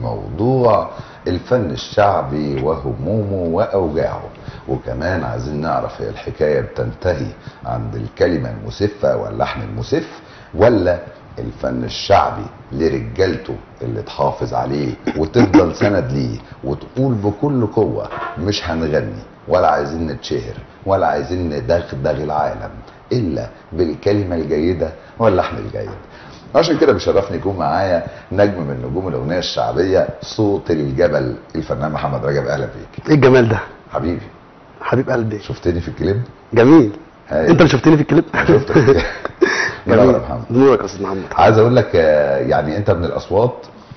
موضوع الفن الشعبي وهمومه وأوجاعه وكمان عايزين نعرف هي الحكاية بتنتهي عند الكلمة المسفة واللحن المسف ولا الفن الشعبي لرجالته اللي تحافظ عليه وتفضل سند ليه وتقول بكل قوة مش هنغني ولا عايزين نتشهر ولا عايزين ندغدغ العالم إلا بالكلمة الجيدة واللحن الجيد عشان كده بيشرفني يكون معايا نجم من نجوم الأغنية الشعبية صوت الجبل الفنان محمد رجب أهلا بيك ايه الجمال ده حبيبي حبيب قلبي شفتني في الكليب جميل هاي. انت اللي شفتني في الكليب شفتك منور جميل يا محمد نورك يا استاذ محمد عايز اقول لك آه، يعني انت من الاصوات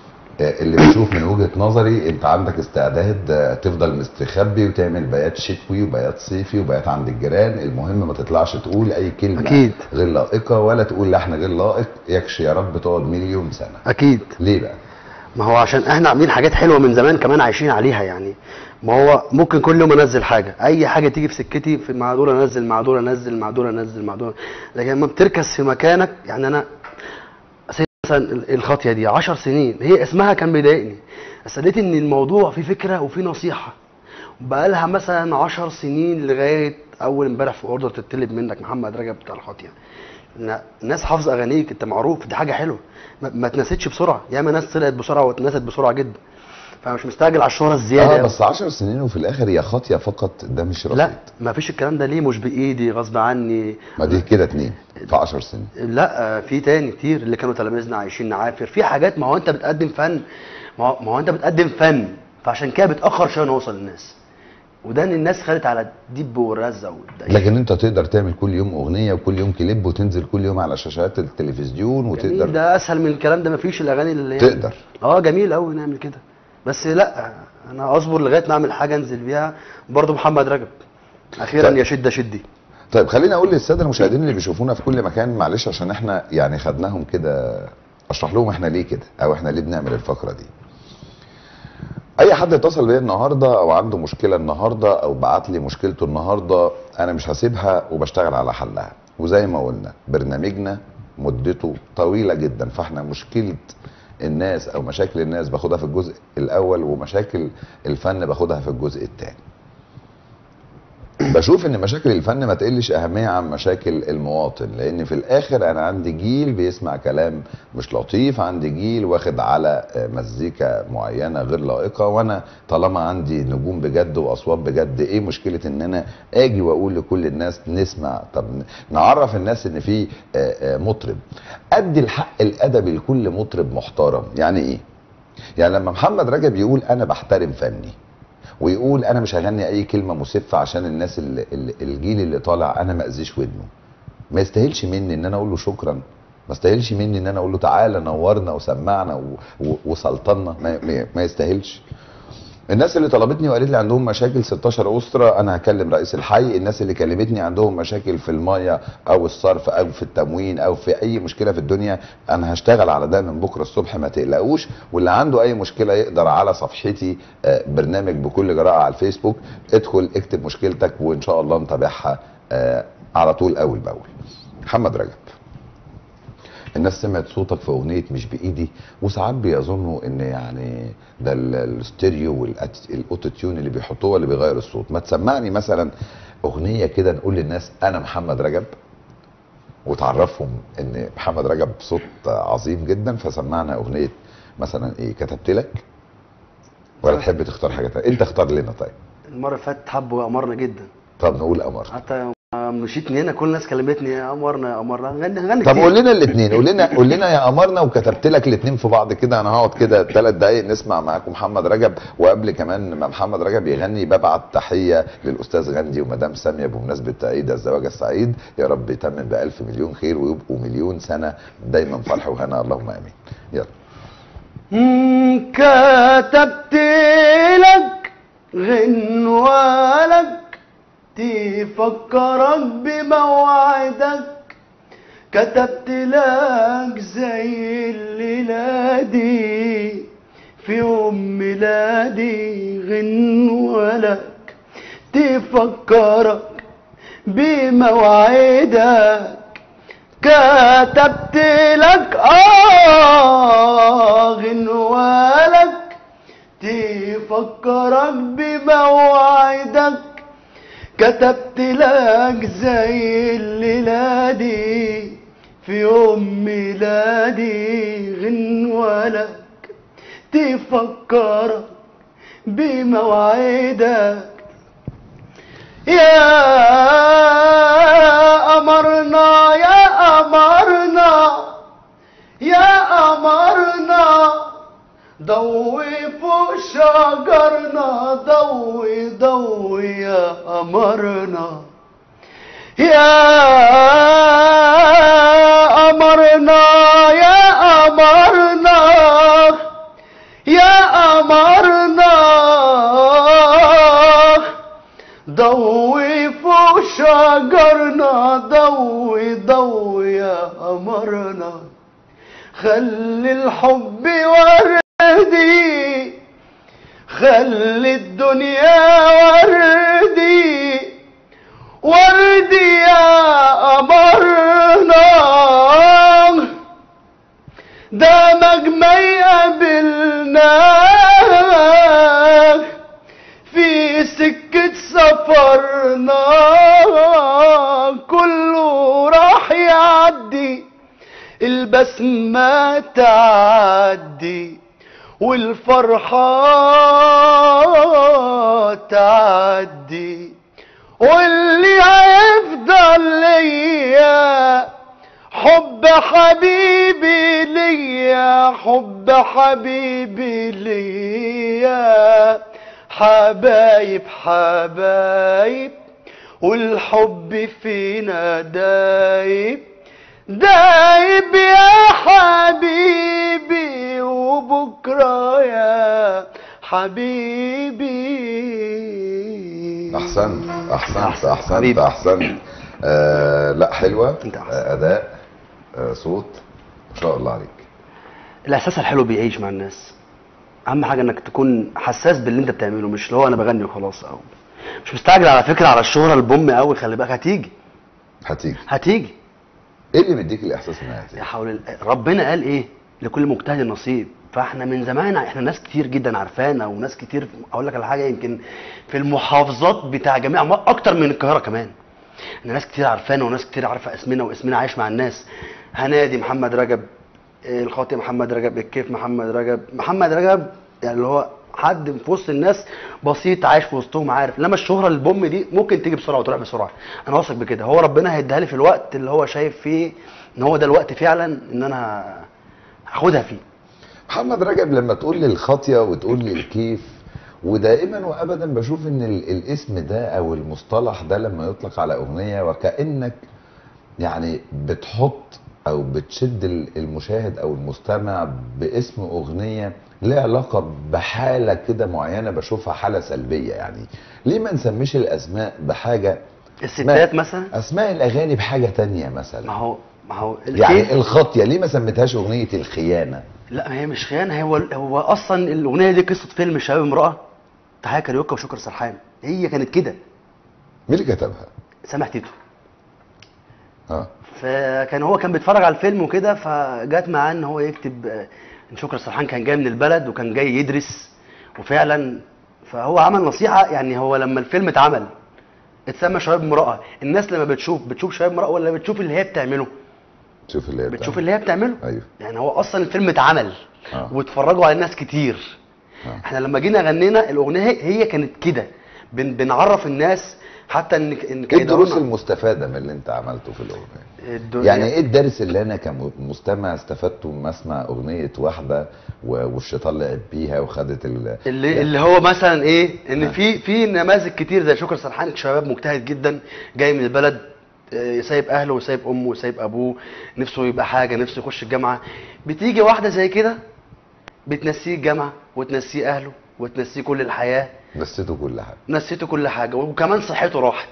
آه، اللي بشوف من وجهه نظري انت عندك استعداد آه، تفضل مستخبي وتعمل بيات شتوي وبيات صيفي وبيات عند الجيران المهم ما تطلعش تقول اي كلمه أكيد. غير لائقه ولا تقول لحن غير لائق يكشي يا رب تقعد مليون سنه اكيد ليه بقى ما هو عشان احنا عاملين حاجات حلوه من زمان كمان عايشين عليها يعني ما هو ممكن كل يوم انزل حاجه اي حاجه تيجي في سكتي في مع دول انزل مع دول انزل مع دول انزل مع دول لكن لما بتركز في مكانك يعني انا سي- مثلا ال- الخطيه دي 10 سنين هي اسمها كان بيضايقني بس لقيت ان الموضوع فيه فكره وفيه نصيحه بقالها مثلا 10 سنين لغايه اول امبارح في اوردر تطلب منك محمد رجب بتاع الخطيه إن الناس حافظه اغانيك انت معروف دي حاجه حلوه ما, ما تنسيتش بسرعه ياما ناس طلعت بسرعه واتنست بسرعه جدا فمش مستعجل على الشهره الزياده اه أوي. بس 10 سنين وفي الاخر يا خاطيه فقط ده مش رصيد لا ما فيش الكلام ده ليه مش بايدي غصب عني ما دي كده اتنين في 10 سنين لا آه، في تاني كتير اللي كانوا تلاميذنا عايشين نعافر في حاجات ما هو انت بتقدم فن ما هو, ما هو انت بتقدم فن فعشان كده بتاخر شويه نوصل للناس وده ان الناس خدت على الدب والرزه والدقيق لكن انت تقدر تعمل كل يوم اغنيه وكل يوم كليب وتنزل كل يوم على شاشات التلفزيون جميل وتقدر ده اسهل من الكلام ده مفيش الاغاني اللي تقدر. اه جميل قوي نعمل كده بس لا انا اصبر لغايه ما اعمل حاجه انزل بيها برضه محمد رجب اخيرا طيب. يا شده شدي طيب خليني اقول للساده المشاهدين اللي بيشوفونا في كل مكان معلش عشان احنا يعني خدناهم كده اشرح لهم احنا ليه كده او احنا ليه بنعمل الفقره دي اي حد اتصل بيا النهارده او عنده مشكله النهارده او بعت لي مشكلته النهارده انا مش هسيبها وبشتغل على حلها وزي ما قلنا برنامجنا مدته طويله جدا فاحنا مشكله الناس او مشاكل الناس باخدها في الجزء الاول ومشاكل الفن باخدها في الجزء الثاني بشوف ان مشاكل الفن ما تقلش اهميه عن مشاكل المواطن لان في الاخر انا عندي جيل بيسمع كلام مش لطيف عندي جيل واخد على مزيكا معينه غير لائقه وانا طالما عندي نجوم بجد واصوات بجد ايه مشكله ان انا اجي واقول لكل الناس نسمع طب نعرف الناس ان في آه، آه، مطرب ادي الحق الادبي لكل مطرب محترم يعني ايه يعني لما محمد رجب يقول انا بحترم فني ويقول انا مش هغني اي كلمه مسفه عشان الناس اللي اللي- الجيل اللي طالع انا ما اذيش ودنه ما يستاهلش مني ان انا اقول له شكرا ما يستاهلش مني ان انا اقول له تعالى نورنا وسمعنا و- و- وسلطنا ما, ما- ما يستاهلش الناس اللي طلبتني وقالت لي عندهم مشاكل 16 اسره انا هكلم رئيس الحي الناس اللي كلمتني عندهم مشاكل في الميه او الصرف او في التموين او في اي مشكله في الدنيا انا هشتغل على ده من بكره الصبح ما تقلقوش واللي عنده اي مشكله يقدر على صفحتي آه، برنامج بكل جراءه على الفيسبوك ادخل اكتب مشكلتك وان شاء الله نتابعها آه، على طول اول باول محمد رجب الناس سمعت صوتك في اغنيه مش بايدي وساعات بيظنوا ان يعني ده ال- الاستيريو والاوتوتيون اللي بيحطوه اللي بيغير الصوت ما تسمعني مثلا اغنيه كده نقول للناس انا محمد رجب وتعرفهم ان محمد رجب صوت عظيم جدا فسمعنا اغنيه مثلا ايه كتبت لك ولا تحب تختار حاجه تانية انت اختار لنا طيب المره اللي فاتت حبوا امرنا جدا طب نقول قمر حتى لما مشيت من هنا كل الناس كلمتني يا قمرنا يا قمرنا هنغني هنغني طب كتير. قول لنا الاثنين قول لنا قول لنا يا قمرنا وكتبت لك الاثنين في بعض كده انا هقعد كده ثلاث دقايق نسمع معاكم محمد رجب وقبل كمان ما محمد رجب يغني ببعت تحيه للاستاذ غندي ومدام ساميه بمناسبه عيد الزواج السعيد يا رب يتمم بألف مليون خير ويبقوا مليون سنه دايما فرح وهنا اللهم امين يلا مم، كتبت لك غنوة لك تفكرك بموعدك كتبت لك زي الليلة دي في يوم ميلادي غنوة لك تفكرك بموعدك كتبت لك اه غنوة لك تفكرك بموعدك كتبت لك زي الليلة دي في يوم ميلادي غنوة لك تفكرك بموعدك يا أمرنا يا أمرنا يا أمرنا ضوي فوق شجرنا ضوي ضوي يا أمرنا يا أمرنا يا أمرنا يا أمرنا ضوي فوق شجرنا ضوي ضوي يا أمرنا خلي الحب وردي خلي الدنيا وردي وردي يا أمرنا ده مجمع يقابلنا في سكة سفرنا كله راح يعدي البسمة تعدي والفرحة تعدي واللي هيفضل ليا حب حبيبي ليا حب حبيبي ليا حبايب حبايب والحب فينا دايب دايب يا حبيبي وبكرة يا حبيبي احسنت احسنت أحسن. احسنت حبيبي. احسنت آه لا حلوه أنت أحسن. آه اداء آه صوت ما شاء الله عليك الاحساس الحلو بيعيش مع الناس اهم حاجه انك تكون حساس باللي انت بتعمله مش اللي هو انا بغني وخلاص او مش مستعجل على فكره على الشهره البوم قوي خلي بالك هتيجي هتيجي هتيجي ايه اللي مديك الاحساس انها يا هتيجي حول ال- ربنا قال ايه لكل مجتهد نصيب فاحنا من زمان احنا ناس كتير جدا عارفانا وناس كتير اقول لك على حاجه يمكن في المحافظات بتاع جميع م- اكتر من القاهره كمان احنا ناس كتير عارفانا وناس كتير عارفه اسمنا واسمنا عايش مع الناس هنادي محمد رجب إيه، الخاطئ محمد رجب الكيف محمد رجب محمد رجب يعني اللي هو حد في وسط الناس بسيط عايش في وسطهم عارف انما الشهره البوم دي ممكن تيجي بسرعه وتروح بسرعه انا واثق بكده هو ربنا هيديها لي في الوقت اللي هو شايف فيه ان هو ده الوقت فعلا ان انا هاخدها فيه محمد رجب لما تقول لي الخاطيه وتقول لي الكيف ودائما وابدا بشوف ان ال- الاسم ده او المصطلح ده لما يطلق على اغنيه وكانك يعني بتحط او بتشد ال- المشاهد او المستمع باسم اغنيه لها علاقه بحاله كده معينه بشوفها حاله سلبيه يعني ليه ما نسميش الاسماء بحاجه الستات مثلا اسماء الاغاني بحاجه تانية ما مثلا هو ما هو يعني الكيف الخاطيه ليه ما سميتهاش اغنيه الخيانه لا ما هي مش خيانه هو هو اصلا الاغنيه دي قصه فيلم شباب امراه تحية كاريوكا وشكر سرحان هي كانت كده مين اللي كتبها سامح تيتو اه فكان هو كان بيتفرج على الفيلم وكده فجات معاه ان هو يكتب آه، ان شكر سرحان كان جاي من البلد وكان جاي يدرس وفعلا فهو عمل نصيحه يعني هو لما الفيلم اتعمل اتسمى شباب امراه الناس لما بتشوف بتشوف شباب امراه ولا بتشوف اللي هي بتعمله شوف اللي هي بتشوف بتعمل. اللي هي بتعمله ايوه يعني هو اصلا الفيلم اتعمل آه. واتفرجوا على الناس كتير آه. احنا لما جينا غنينا الاغنيه هي هي كانت كده بن بنعرف الناس حتى ان ان ايه الدروس كيدرونا- المستفاده من اللي انت عملته في الاغنيه الدنيا- يعني ايه الدرس اللي انا كمستمع استفدته لما اسمع اغنيه واحده و- والشيطان لعب بيها وخدت ال... اللي اللي هو مثلا ايه ان آه. في في نماذج كتير زي شكر سرحان شباب مجتهد جدا جاي من البلد آه، سايب اهله وسايب امه وسايب ابوه نفسه يبقى حاجه نفسه يخش الجامعه بتيجي واحده زي كده بتنسيه الجامعه وتنسيه اهله وتنسيه كل الحياه نسيته كل حاجه نسيته كل حاجه وكمان صحته راحت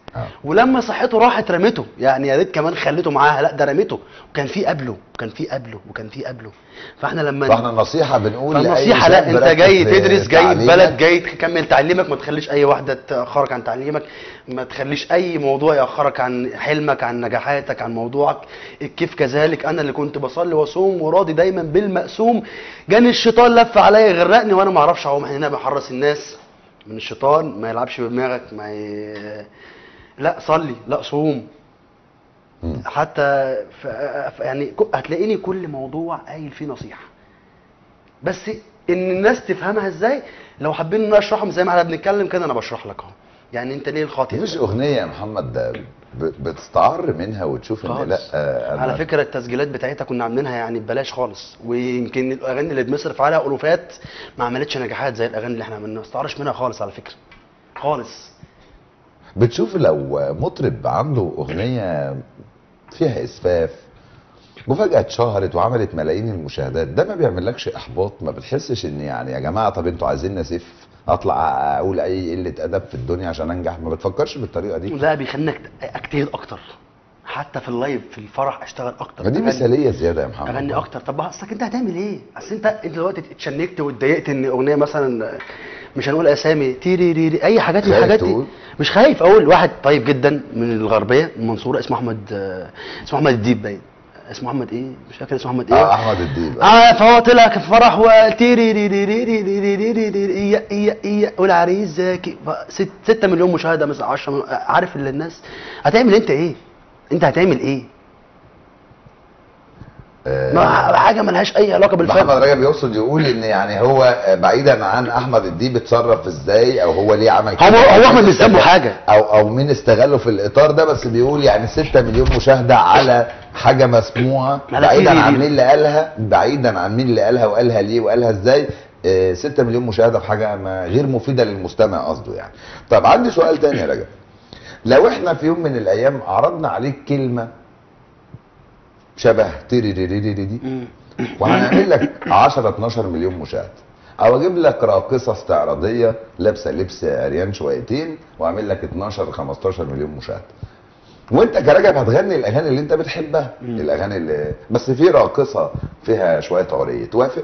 آه. ولما صحته راحت رمته يعني يا ريت كمان خليته معاها لا ده رمته وكان في قبله وكان في قبله وكان في قبله فاحنا لما فاحنا النصيحه بنقول لأي فالنصيحة شاب لا انت ركز جاي في تدرس جاي تعليمك. بلد جاي تكمل تعليمك ما تخليش اي واحدة تأخرك عن تعليمك ما تخليش اي موضوع يأخرك عن حلمك عن نجاحاتك عن موضوعك الكيف كذلك انا اللي كنت بصلي واصوم وراضي دايما بالمقسوم جاني الشيطان لف عليا يغرقني وانا ما اعرفش اعوم احنا هنا بنحرص الناس من الشيطان ما يلعبش بدماغك ما ي... لا صلي لا صوم مم. حتى ف... ف- يعني ك- هتلاقيني كل موضوع قايل فيه نصيحه بس ان الناس تفهمها ازاي لو حابين ان أنا اشرحهم زي ما احنا بنتكلم كده انا بشرح لك اهو يعني انت ليه الخاطئ مش اغنيه يا محمد ده ب- بتستعر منها وتشوف ان خالص. لا آه، أنا على فكره التسجيلات بتاعتها كنا عاملينها يعني ببلاش خالص ويمكن الاغاني اللي بنصرف عليها الوفات ما عملتش نجاحات زي الاغاني اللي احنا عملناها ما استعرش منها خالص على فكره خالص بتشوف لو مطرب عنده اغنيه فيها اسفاف وفجاه اتشهرت وعملت ملايين المشاهدات ده ما بيعملكش احباط ما بتحسش ان يعني يا جماعه طب انتوا عايزين نسف اطلع اقول اي قله ادب في الدنيا عشان انجح ما بتفكرش بالطريقه دي ده بيخليني أكت- اجتهد اكتر حتى في اللايف في الفرح اشتغل اكتر ما دي أغني- مثاليه زياده يا محمد اغني اكتر طب اصلك انت هتعمل ايه اصل انت انت دلوقتي اتشنكت واتضايقت ان اغنيه مثلا مش هنقول اسامي تيري ريري اي حاجات من خايف الحاجات دي تقول؟ مش خايف اقول واحد طيب جدا من الغربيه من المنصوره اسمه احمد آه، اسمه احمد الديب باين اسمه احمد ايه مش فاكر اسمه احمد ايه اه احمد الديب اه فهو طلع في فرح وتيري ري ري ري ري ري ري ري ري ري إيا إيا إيا والعريس زكي ف- ست 6 مليون مشاهده مثلا 10 مليون عارف اللي الناس هتعمل انت ايه؟ انت هتعمل ايه؟ آه، ما حاجه ملهاش اي علاقه بالفن محمد رجب يقصد يقول ان يعني هو بعيدا عن احمد الديب اتصرف ازاي او هو ليه عمل هو كده، هو أو احمد مين مش ذنبه استغل- حاجه او او مين استغله في الاطار ده بس بيقول يعني 6 مليون مشاهده على حاجه مسموعه على بعيدا تيري عن دي. مين اللي قالها بعيدا عن مين اللي قالها وقالها ليه وقالها ازاي 6 مليون مشاهده في حاجه ما غير مفيده للمستمع قصده يعني طب عندي سؤال تاني يا رجب لو احنا في يوم من الايام عرضنا عليك كلمه شبه تيري ري ري ري ري دي مم. وهنعمل لك 10 12 مليون مشاهده او اجيب لك راقصه استعراضيه لابسه لبس عريان شويتين واعمل لك 12 15 مليون مشاهده وانت كرجب هتغني الاغاني اللي انت بتحبها الاغاني اللي بس في راقصه فيها شويه عريه توافق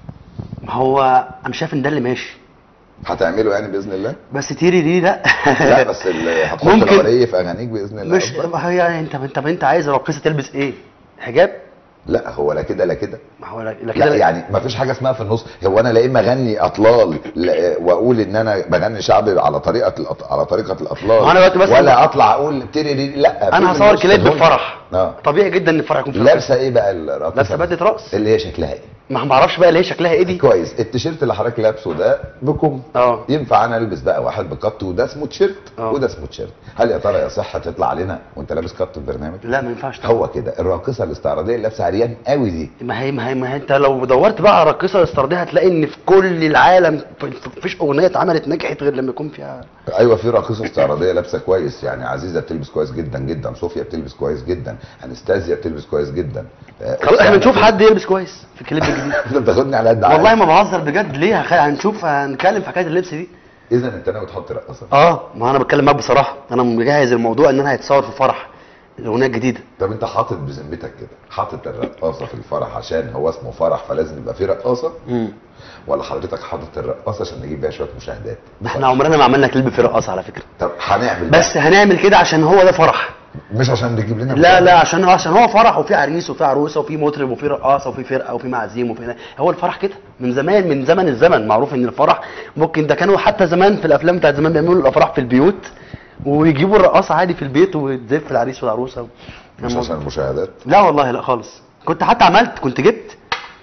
ما هو انا شايف ان ده اللي ماشي هتعمله يعني باذن الله بس تيري دي لا لا بس اللي هتحط ممكن. العريه في اغانيك باذن الله مش أفضل. ما هي انت انت انت عايز راقصه تلبس ايه؟ حجاب؟ لا هو لا كده لا كده ما هو لا لا لا كده يعني ما فيش حاجه اسمها في النص هو انا لا اما اغني اطلال لا- واقول ان انا بغني شعبي على طريقه الأط... على طريقه الاطلال ما أنا دلوقتي مثلا- ولا اطلع اقول تيري ري لا في انا في هصور النص كليب هون. فرح اه طبيعي جدا ان الفرح يكون فيه لابسه ايه بقى الراقصه لابسه بدله رقص اللي هي شكلها ايه ما ما اعرفش بقى اللي هي شكلها ايه دي كويس التيشيرت اللي حضرتك لابسه ده بكم اه ينفع انا البس بقى واحد بكت وده اسمه تيشيرت آه. وده اسمه تيشيرت هل يا ترى يصح تطلع علينا وانت لابس كت في برنامج لا ما ينفعش طبعا. هو كده الراقصه الاستعراضيه اللي لابسه عريان قوي دي ما هي ما هي ما هي انت لو دورت بقى على راقصه استرديه هتلاقي ان في كل العالم في- في- مفيش اغنيه اتعملت نجحت غير لما يكون فيها ايوه في راقصه استعراضيه لابسه كويس يعني عزيزه بتلبس كويس جدا جدا صوفيا بتلبس كويس جدا انستازيا بتلبس كويس جدا آه، خلاص احنا أسامة نشوف بتلبس- حد يلبس كويس في الكليب الجديد انت بتاخدني على قد والله ما بهزر بجد ليه هخ- هنشوف هنتكلم في حكايه اللبس دي اذا انت ناوي تحط رقاصه اه ما انا بتكلم معاك بصراحه انا مجهز الموضوع ان انا هيتصور في فرح الاغنيه الجديده طب انت حاطط بذمتك كده حاطط الرقاصه في الفرح عشان هو اسمه فرح فلازم يبقى فيه رقاصه امم ولا حضرتك حاطط الرقاصه عشان نجيب بيها شويه مشاهدات احنا عمرنا ما عملنا كليب في رقاصه على فكره طب هنعمل بقى. بس هنعمل كده عشان هو ده فرح مش عشان نجيب لنا لا مشاهدات. لا عشان عشان هو فرح وفي عريس وفي عروسه وفي مطرب وفي رقاصه وفي فرقه وفي معازيم وفي هو الفرح كده من زمان من زمن الزمن معروف ان الفرح ممكن ده كانوا حتى زمان في الافلام بتاعت زمان بيعملوا الافراح في البيوت ويجيبوا الرقاصه عادي في البيت وتزف العريس والعروسه مش عشان المشاهدات لا والله لا خالص كنت حتى عملت كنت جبت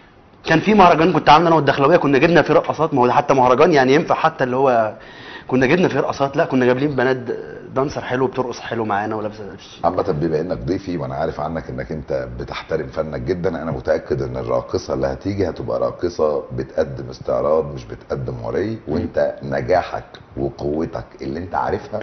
كان في مهرجان كنت عامله انا والدخلويه كنا جبنا فيه رقصات ما هو ده حتى مهرجان يعني ينفع حتى اللي هو كنا جبنا فيه رقصات لا كنا جايبين بنات دانسر حلو بترقص حلو معانا ولابسه لبس عامة بما انك ضيفي وانا عارف عنك انك انت بتحترم فنك جدا انا متاكد ان الراقصه اللي هتيجي هتبقى راقصه بتقدم استعراض مش بتقدم وري وانت نجاحك وقوتك اللي انت عارفها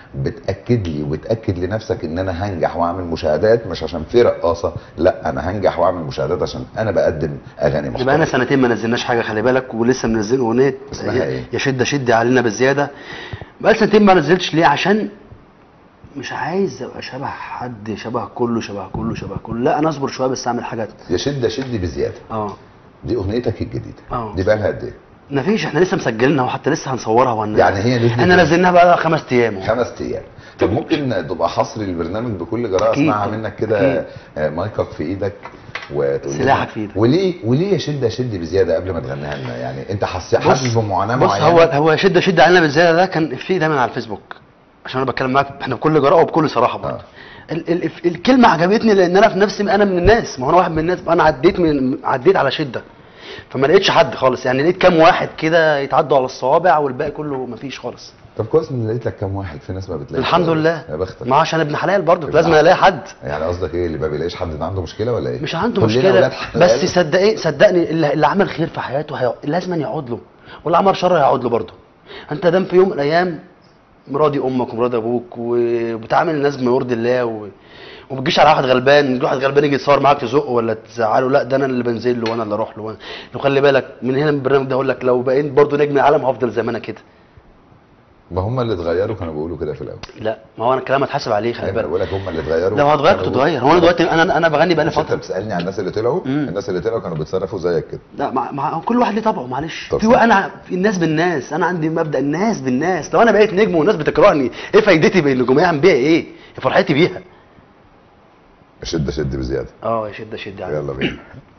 بتاكد لي وبتاكد لنفسك ان انا هنجح واعمل مشاهدات مش عشان في رقاصه لا انا هنجح واعمل مشاهدات عشان انا بقدم اغاني يبقى انا محترمه سنتين ما نزلناش حاجه خلي بالك ولسه منزلين اغنيه اسمها ايه؟ يا شده شدي علينا بالزياده بقى سنتين ما نزلتش ليه عشان مش عايز ابقى شبه حد شبه كله شبه كله شبه كله لا انا اصبر شويه بس اعمل حاجات يا شده شدي بزياده اه دي اغنيتك الجديده اه. دي بقى لها قد ايه مفيش احنا لسه مسجلينها وحتى لسه هنصورها وهن... يعني هي نزلت احنا نزلناها بقى لها خمس ايام اهو. خمس ايام طب ممكن تبقى حصري البرنامج بكل جراءه أكيد. اسمعها منك كده أكيد. آه، مايكك في ايدك وتقول لنا. سلاحك في إيدك. وليه وليه يا شده شدي بزياده قبل ما تغنيها لنا يعني انت حاسس حاسس بمعاناه بص معينه هو هو شده شده علينا بالزياده ده كان في دايما على الفيسبوك عشان انا بتكلم معاك احنا بكل جراءه وبكل صراحه برضه آه. ال ال الكلمه عجبتني لان انا في نفسي انا من الناس ما هو انا واحد من الناس انا عديت من عديت على شده فما لقيتش حد خالص يعني لقيت كام واحد كده يتعدوا على الصوابع والباقي كله مفيش خالص طب كويس ان لقيت لك كام واحد في ناس ما بتلاقيش الحمد لله يا بختك ما عشان ابن حلال برضه يبقى لازم الاقي حد يعني قصدك ايه اللي ما بيلاقيش حد ده عنده مشكله ولا ايه مش عنده كلنا مشكله ولاد حلال. بس صدقني صدقني اللي, اللي عمل خير في حياته هي... لازم يعود له واللي عمل شر هيعود له برضه انت دام في يوم من الايام مراضي امك ومراضي ابوك وبتعامل الناس بما يرضي الله و... وما بتجيش على واحد غلبان يجي واحد غلبان يجي يتصور معاك تزقه ولا تزعله لا ده انا اللي بنزل له وانا اللي اروح له وانا وخلي بالك من هنا من البرنامج ده اقول لك لو بقيت برضه نجم العالم هفضل زي ما انا كده ما هم اللي اتغيروا كانوا بيقولوا كده في الاول لا ما هو انا الكلام اتحاسب عليه خلي ايوه بالك بقول لك هم اللي اتغيروا لو هتغير كنت كانوا اتغير هو انا دلوقتي انا انا بغني بقالي مش انت فتره بتسالني عن الناس اللي طلعوا مم. الناس اللي طلعوا كانوا بيتصرفوا زيك كده لا مع, مع كل واحد ليه طبعه معلش طب في صح. انا في الناس بالناس انا عندي مبدا الناس بالناس لو انا بقيت نجم والناس بتكرهني ايه فايدتي بالنجوميه اعمل بيها ايه إيه فرحتي بيها شده شد بزياده اه يا شده شده يلا بينا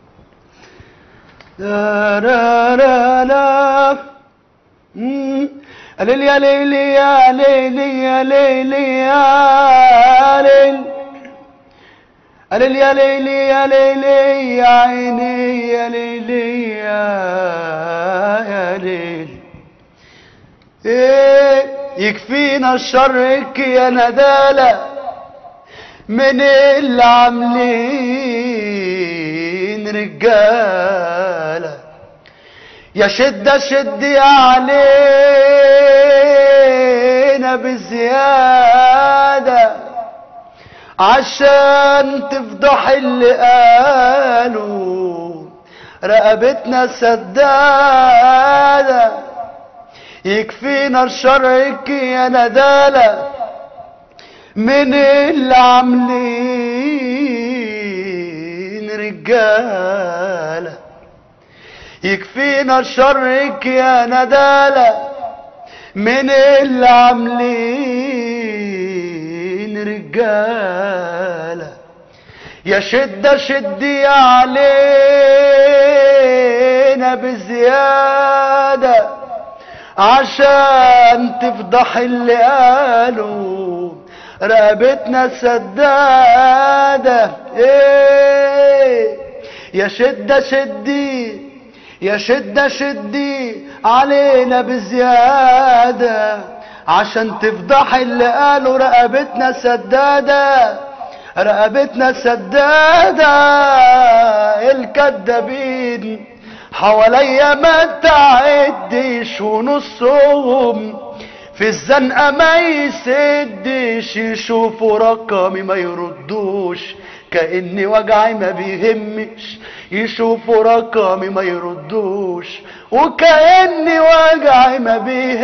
لا لا لا لا مم. ليلي يا ليلي يا ليلي يا ليلي يا ليل ليلي يا ليلي يا ليلي يا عيني يا ليلي يا يا ليل ايه يكفينا شرك يا ندالة من اللي عاملين رجالة يا شدة شدي علينا بزيادة عشان تفضح اللي قالوا رقبتنا سدادة يكفينا شرك يا ندالة من اللي عاملين رجالة يكفينا شرك يا ندالة من اللي عاملين رجالة يا شدة شدي علينا بزيادة عشان تفضح اللي قالوا رقبتنا سدادة ايه يا شدة شدي يا شدة شدي علينا بزيادة عشان تفضح اللي قالوا رقبتنا سدادة رقبتنا سدادة الكدابين حواليا ما تعدش ونصهم في الزنقة ما يسدش يشوفوا رقمي ما يردوش كأني وجعي ما بيهمش يشوفوا رقمي ما يردوش وكأني وجعي ما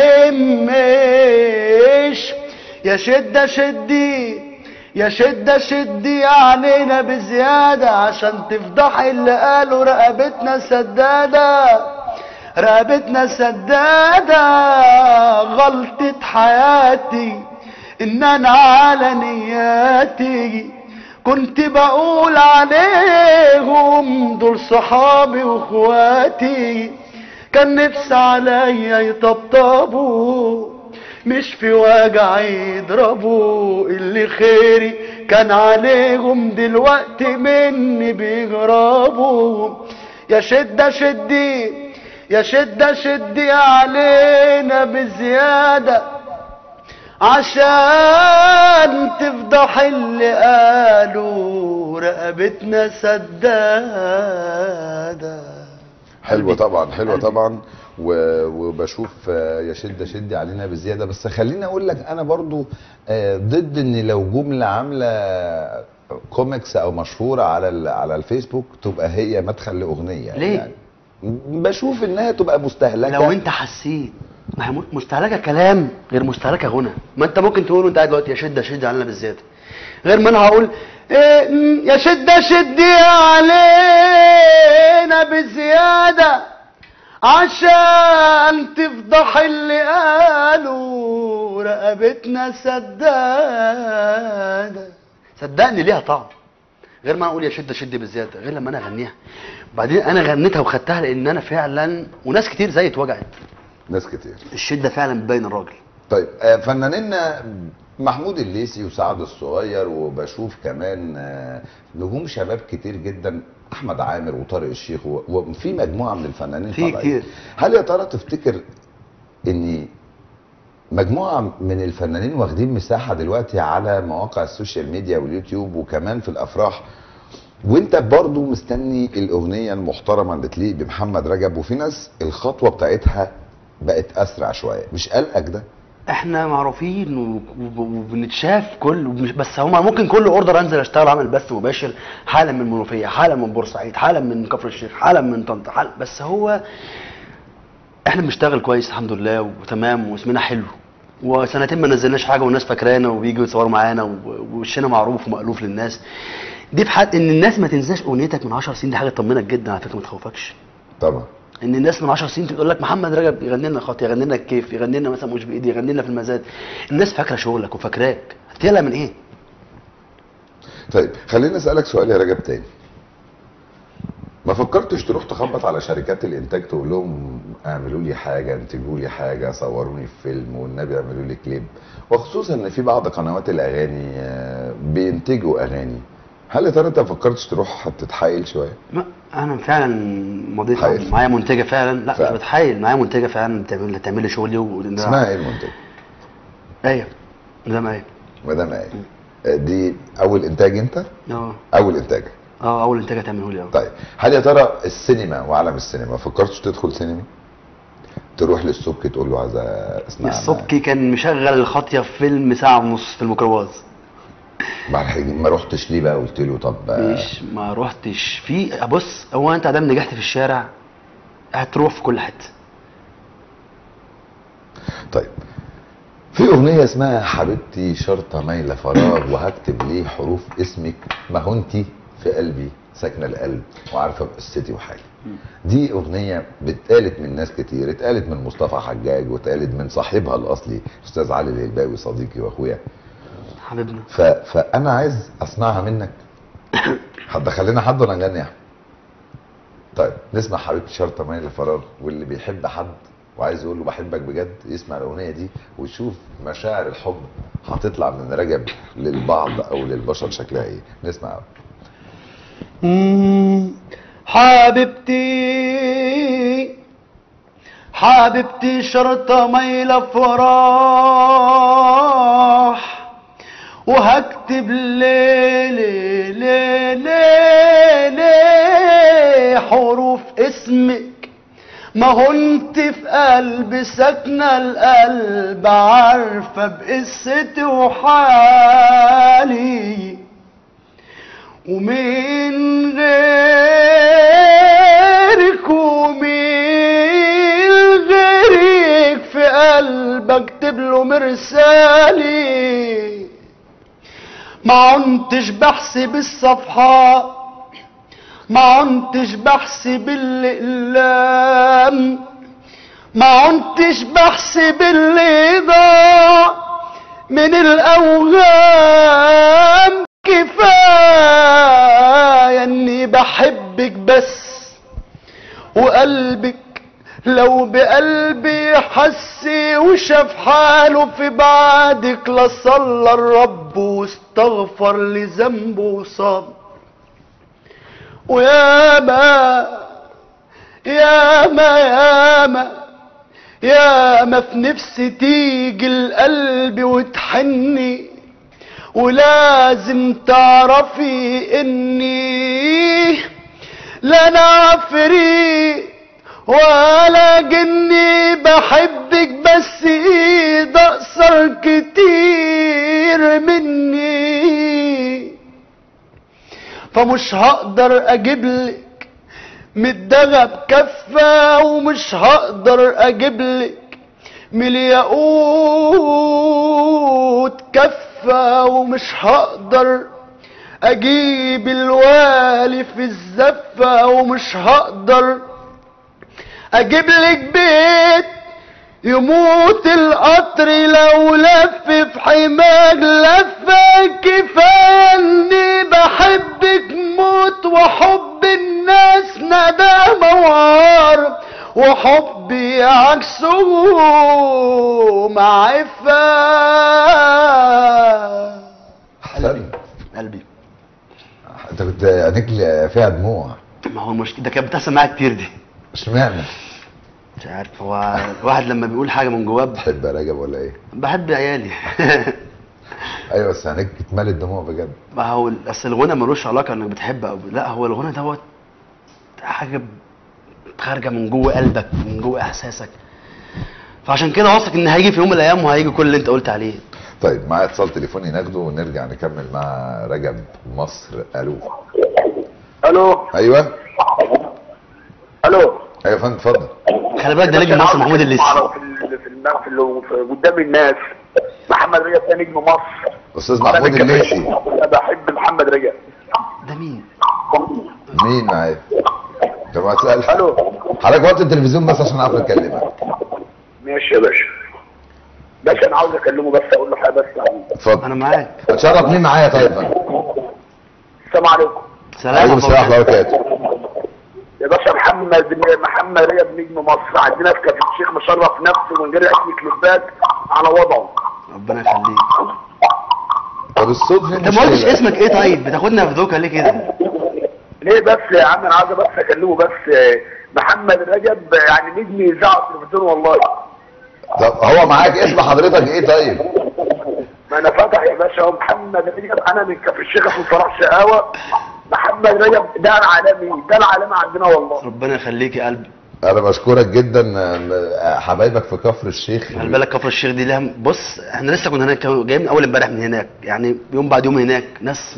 بيهمش يا شدة شدي يا شدة شدي علينا بزيادة عشان تفضح اللي قالوا رقبتنا سدادة رقبتنا سدادة غلطة حياتي ان انا على نياتي كنت بقول عليهم دول صحابي واخواتي كان نفسي عليا يطبطبوا مش في وجع يضربوا اللي خيري كان عليهم دلوقتي مني بيجربوا يا شدة شدي يا شدة شدي علينا بزيادة عشان تفضح اللي قالوا رقبتنا سدادة حلوه طبعا حلوه طبعا و- وبشوف آه، يا شده شدي علينا بزياده بس خليني اقول لك انا برضو آه، ضد ان لو جمله عامله كوميكس او مشهوره على ال- على الفيسبوك تبقى هي مدخل لاغنيه ليه؟ يعني بشوف انها تبقى مستهلكه لو انت حسيت ما هي مستهلكه كلام غير مستهلكه غنى ما انت ممكن تقول وانت قاعد دلوقتي يا شده شدي علينا بالزياده غير ما انا هقول إيه م، يا شده شدي علينا بزياده عشان تفضح اللي قالوا رقبتنا سداده صدقني ليها طعم غير ما اقول يا شده شدي بالزياده غير لما انا اغنيها بعدين انا غنيتها وخدتها لان انا فعلا وناس كتير زي اتوجعت ناس كتير الشده فعلا بتبين الراجل طيب آه، فنانينا محمود الليثي وسعد الصغير وبشوف كمان آه، نجوم شباب كتير جدا احمد عامر وطارق الشيخ و- وفي مجموعه من الفنانين في طالعين. كتير. هل يا ترى تفتكر ان مجموعه من الفنانين واخدين مساحه دلوقتي على مواقع السوشيال ميديا واليوتيوب وكمان في الافراح وانت برضو مستني الاغنيه المحترمه اللي تليق بمحمد رجب وفي ناس الخطوه بتاعتها بقت اسرع شويه مش قلقك ده احنا معروفين و- و- وبنتشاف كل ومش- بس هما ممكن كل اوردر انزل اشتغل اعمل بث مباشر حالا من المنوفيه حالا من بورسعيد حالا من كفر الشيخ حالا من طنطا حالا بس هو احنا بنشتغل كويس الحمد لله وتمام واسمنا حلو وسنتين ما نزلناش حاجه والناس فاكرانا وبيجوا يتصوروا معانا و- ووشنا معروف ومألوف للناس دي في حد ان الناس ما تنساش اغنيتك من 10 سنين دي حاجه تطمنك جدا على فكره ما تخوفكش طبعا ان الناس من 10 سنين تقول لك محمد رجب يغني لنا خط يغني لنا الكيف يغني لنا مثلا مش بايدي يغني لنا في المزاد الناس فاكره شغلك وفاكراك هتقلق من ايه طيب خليني اسالك سؤال يا رجب تاني ما فكرتش تروح تخبط على شركات الانتاج تقول لهم اعملوا لي حاجه انتجوا لي حاجه صوروني في فيلم والنبي اعملوا لي كليب وخصوصا ان في بعض قنوات الاغاني آه، بينتجوا اغاني هل يا ترى انت ما فكرتش تروح تتحايل شويه ما انا فعلا مضيت حايل. معايا منتجه فعلا لا فعلا. مش بتحايل معايا منتجه فعلا بتعمل تعمل لي شغلي و... اسمها ايه المنتج ايه زي ما هي مدام ايه آه، دي اول انتاج انت اه اول انتاج اه اول انتاج هتعمله لي اه طيب هل يا ترى السينما وعالم السينما ما فكرتش تدخل سينما تروح للسبكي تقول له عايز اسمع السبكي كان مشغل الخاطيه في فيلم ساعه ونص في الميكروباص ما ما رحتش ليه بقى قلت له طب آه، مش ما روحتش في بص هو انت ادام نجحت في الشارع هتروح في كل حته طيب في اغنيه اسمها حبيبتي شرطه مايله فراغ وهكتب ليه حروف اسمك ما هو انت في قلبي ساكنه القلب وعارفه بقصتي وحالي دي اغنيه اتقالت من ناس كتير اتقالت من مصطفى حجاج واتقالت من صاحبها الاصلي استاذ علي الهلباوي صديقي واخويا حبيبنا ف... فانا عايز اسمعها منك هتدخلنا حد ولا نغني يا أحمد؟ طيب نسمع حبيبتي شرطه مايل الفراغ واللي بيحب حد وعايز يقول له بحبك بجد يسمع الاغنيه دي ويشوف مشاعر الحب هتطلع من رجب للبعض او للبشر شكلها ايه نسمع مم. حبيبتي حبيبتي شرطة ميلة فراح وهكتب ليلي ليلي ليلي حروف اسمك ما هو انت في قلبي ساكنة القلب عارفة بقصتي وحالي ومين غيرك ومين غيرك في قلب اكتب له مرسالي ما عنتش بحسب الصفحات ما عنتش بحسب الاقلام ما عنتش بحسب اللي ضاع من الاوهام كفايه اني بحبك بس وقلبك لو بقلبي حس وشاف حاله في بعدك لصلى الرب واستغفر لذنبه وصاب وياما ياما ياما ياما في نفسي تيجي القلب وتحني ولازم تعرفي اني لا انا عفريت ولا جني بحبك بس ايد اقصر كتير مني فمش هقدر اجيبلك متدغى بكفة ومش هقدر اجيبلك من الياقوت كفة ومش هقدر اجيب الوالي في الزفة ومش هقدر اجيب لك بيت يموت القطر لو لف في حماك لفة كفاية اني بحبك موت وحب الناس ندامة وعار وحبي عكسه معفة احسنت قلبي انت كنت عينيك فيها دموع ما هو المشكلة ده كانت بتحصل معايا كتير دي اشمعنى مش عارف هو الواحد لما بيقول حاجة من جواه بح- بتحب يا رجب ولا ايه بحب عيالي ايوه بس عينيك اتملت دموع بجد ما هو اصل الغنى ملوش علاقه انك بتحب او لا هو الغنى دوت حاجه خارجه من جوه قلبك من جوه احساسك فعشان كده واثق ان هيجي في يوم من الايام وهيجي كل اللي انت قلت عليه طيب معايا اتصال تليفوني ناخده ونرجع نكمل مع رجب مصر الو الو ايوه الو ايوه يا فندم اتفضل خلي بالك ده نجم مصر محمود الليثي في ال- في الم- في ال- في- قدام الناس محمد رجب ده نجم مصر استاذ أنا محمود بحب- الليثي انا بحب محمد رجب ده مين مين معايا طب ما تسال الو حضرتك وقت التلفزيون بس عشان اعرف اتكلمك ماشي يا باشا باشا انا عاوز اكلمه بس اقول له حاجه بس اتفضل انا معاك اتشرف مين معايا طيب يا فندم السلام عليكم سلام عليكم السلام ورحمه الله وبركاته يا باشا محمد محمد رجب نجم مصر عندنا في كافي الشيخ مشرف نفسه من غير اي كليبات على وضعه ربنا يخليك طب الصوت فين انت ما قلتش اسمك ايه طيب بتاخدنا في دوكا ليه كده ليه بس يا عم انا عاوز بس اكلمه بس محمد رجب يعني نجم اذاعه التلفزيون والله طب هو معاك اسم حضرتك ايه طيب ما انا فاتح يا باشا هو محمد رجب انا من كفر الشيخ اسمه صلاح شقاوه محمد رجب ده العالمي ده العالمي عندنا والله ربنا يخليك يا قلبي انا بشكرك جدا آه، حبايبك في كفر الشيخ خلي بالك كفر الشيخ دي لها بص احنا لسه كنا هناك جايين من اول امبارح من هناك يعني يوم بعد يوم هناك ناس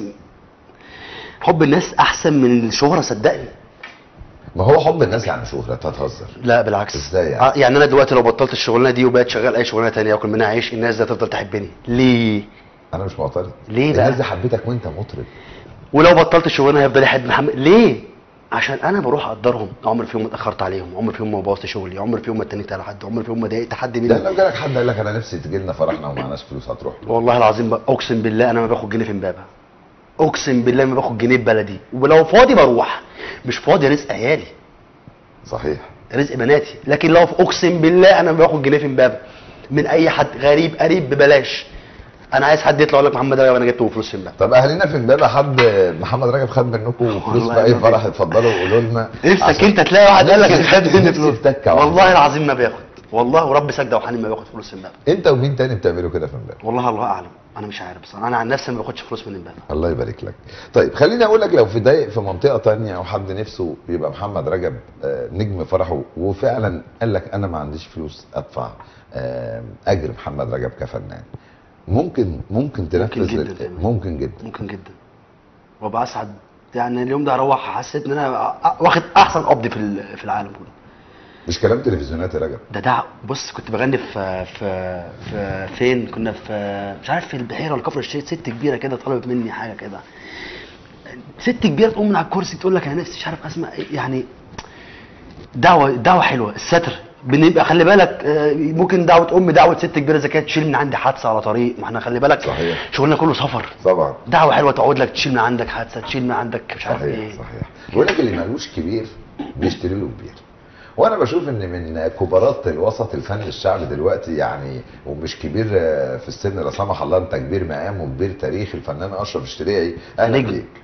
حب الناس احسن من الشهره صدقني ما هو حب الناس يعني شهرة انت هتهزر لا بالعكس ازاي يعني؟ آه، يعني انا دلوقتي لو بطلت الشغلانه دي وبقيت شغال اي شغلانه تانية اكل منها عيش الناس دي هتفضل تحبني ليه انا مش معترض ليه بقى؟ الناس دي حبيتك وانت مطرب ولو بطلت الشغلانه هيفضل يحب محمد ليه عشان انا بروح اقدرهم عمر في يوم ما اتاخرت عليهم عمر في يوم ما بوظت شغلي عمر في يوم ما اتنيت على حد عمر في يوم ما ضايقت حد ده مني لو جالك حد قال لك انا نفسي تجي لنا فرحنا ومعناش فلوس هتروح له والله العظيم بقى اقسم بالله انا ما باخد جنيه في امبابه اقسم بالله ما باخد جنيه ببلدي ولو فاضي بروح مش فاضي رزق عيالي صحيح رزق بناتي لكن لو اقسم بالله انا ما باخد جنيه في امبابه من اي حد غريب قريب ببلاش انا عايز حد يطلع يقول لك محمد رجب انا جبت له فلوس في امبابه طب اهالينا في امبابه حد محمد رجب خد منكم فلوس والله في اي ما فرح في. اتفضلوا قولوا لنا نفسك عشان- انت تلاقي واحد قال لك انا خد مني نفسي فلوس في تكة واحدة. والله العظيم ما بياخد والله ورب سجده وحنين ما بياخد فلوس في امبابه انت ومين تاني بتعملوا كده في امبابه والله الله اعلم انا مش عارف بصراحه انا عن نفسي ما باخدش فلوس من امبابه الله يبارك لك طيب خليني اقول لك لو في ضايق في منطقه تانية او حد نفسه يبقى محمد رجب آه، نجم فرحه وفعلا قال لك انا ما عنديش فلوس ادفع آه، اجر محمد رجب كفنان ممكن ممكن تنفذ جداً ال- تعمل. ممكن جدا ممكن جدا وابقى اسعد يعني اليوم ده اروح حسيت ان انا أ- واخد احسن قبض في ال- في العالم كله مش كلام تلفزيونات يا رجب ده ده بص كنت بغني في في في فين كنا في مش عارف في البحيره ولا كفر الشيخ ست كبيره كده طلبت مني حاجه كده ست كبيره تقوم من على الكرسي تقول لك انا نفسي مش عارف اسمع إيه، يعني دعوه دعوه حلوه الستر بنبقى خلي بالك آه، ممكن دعوه ام دعوه ست كبيره زي كده تشيل من عندي حادثه على طريق ما احنا خلي بالك صحيح. شغلنا كله سفر طبعا دعوه حلوه تقعد لك تشيل من عندك حادثه تشيل من عندك مش عارف صحيح ايه صحيح بيقول لك اللي مالوش كبير بيشتري له كبير وانا بشوف ان من كبارات الوسط الفني الشعبي دلوقتي يعني ومش كبير آه، في السن لا سمح الله انت كبير مقام وكبير تاريخ الفنان اشرف الشريعي اهلا نجم. بيك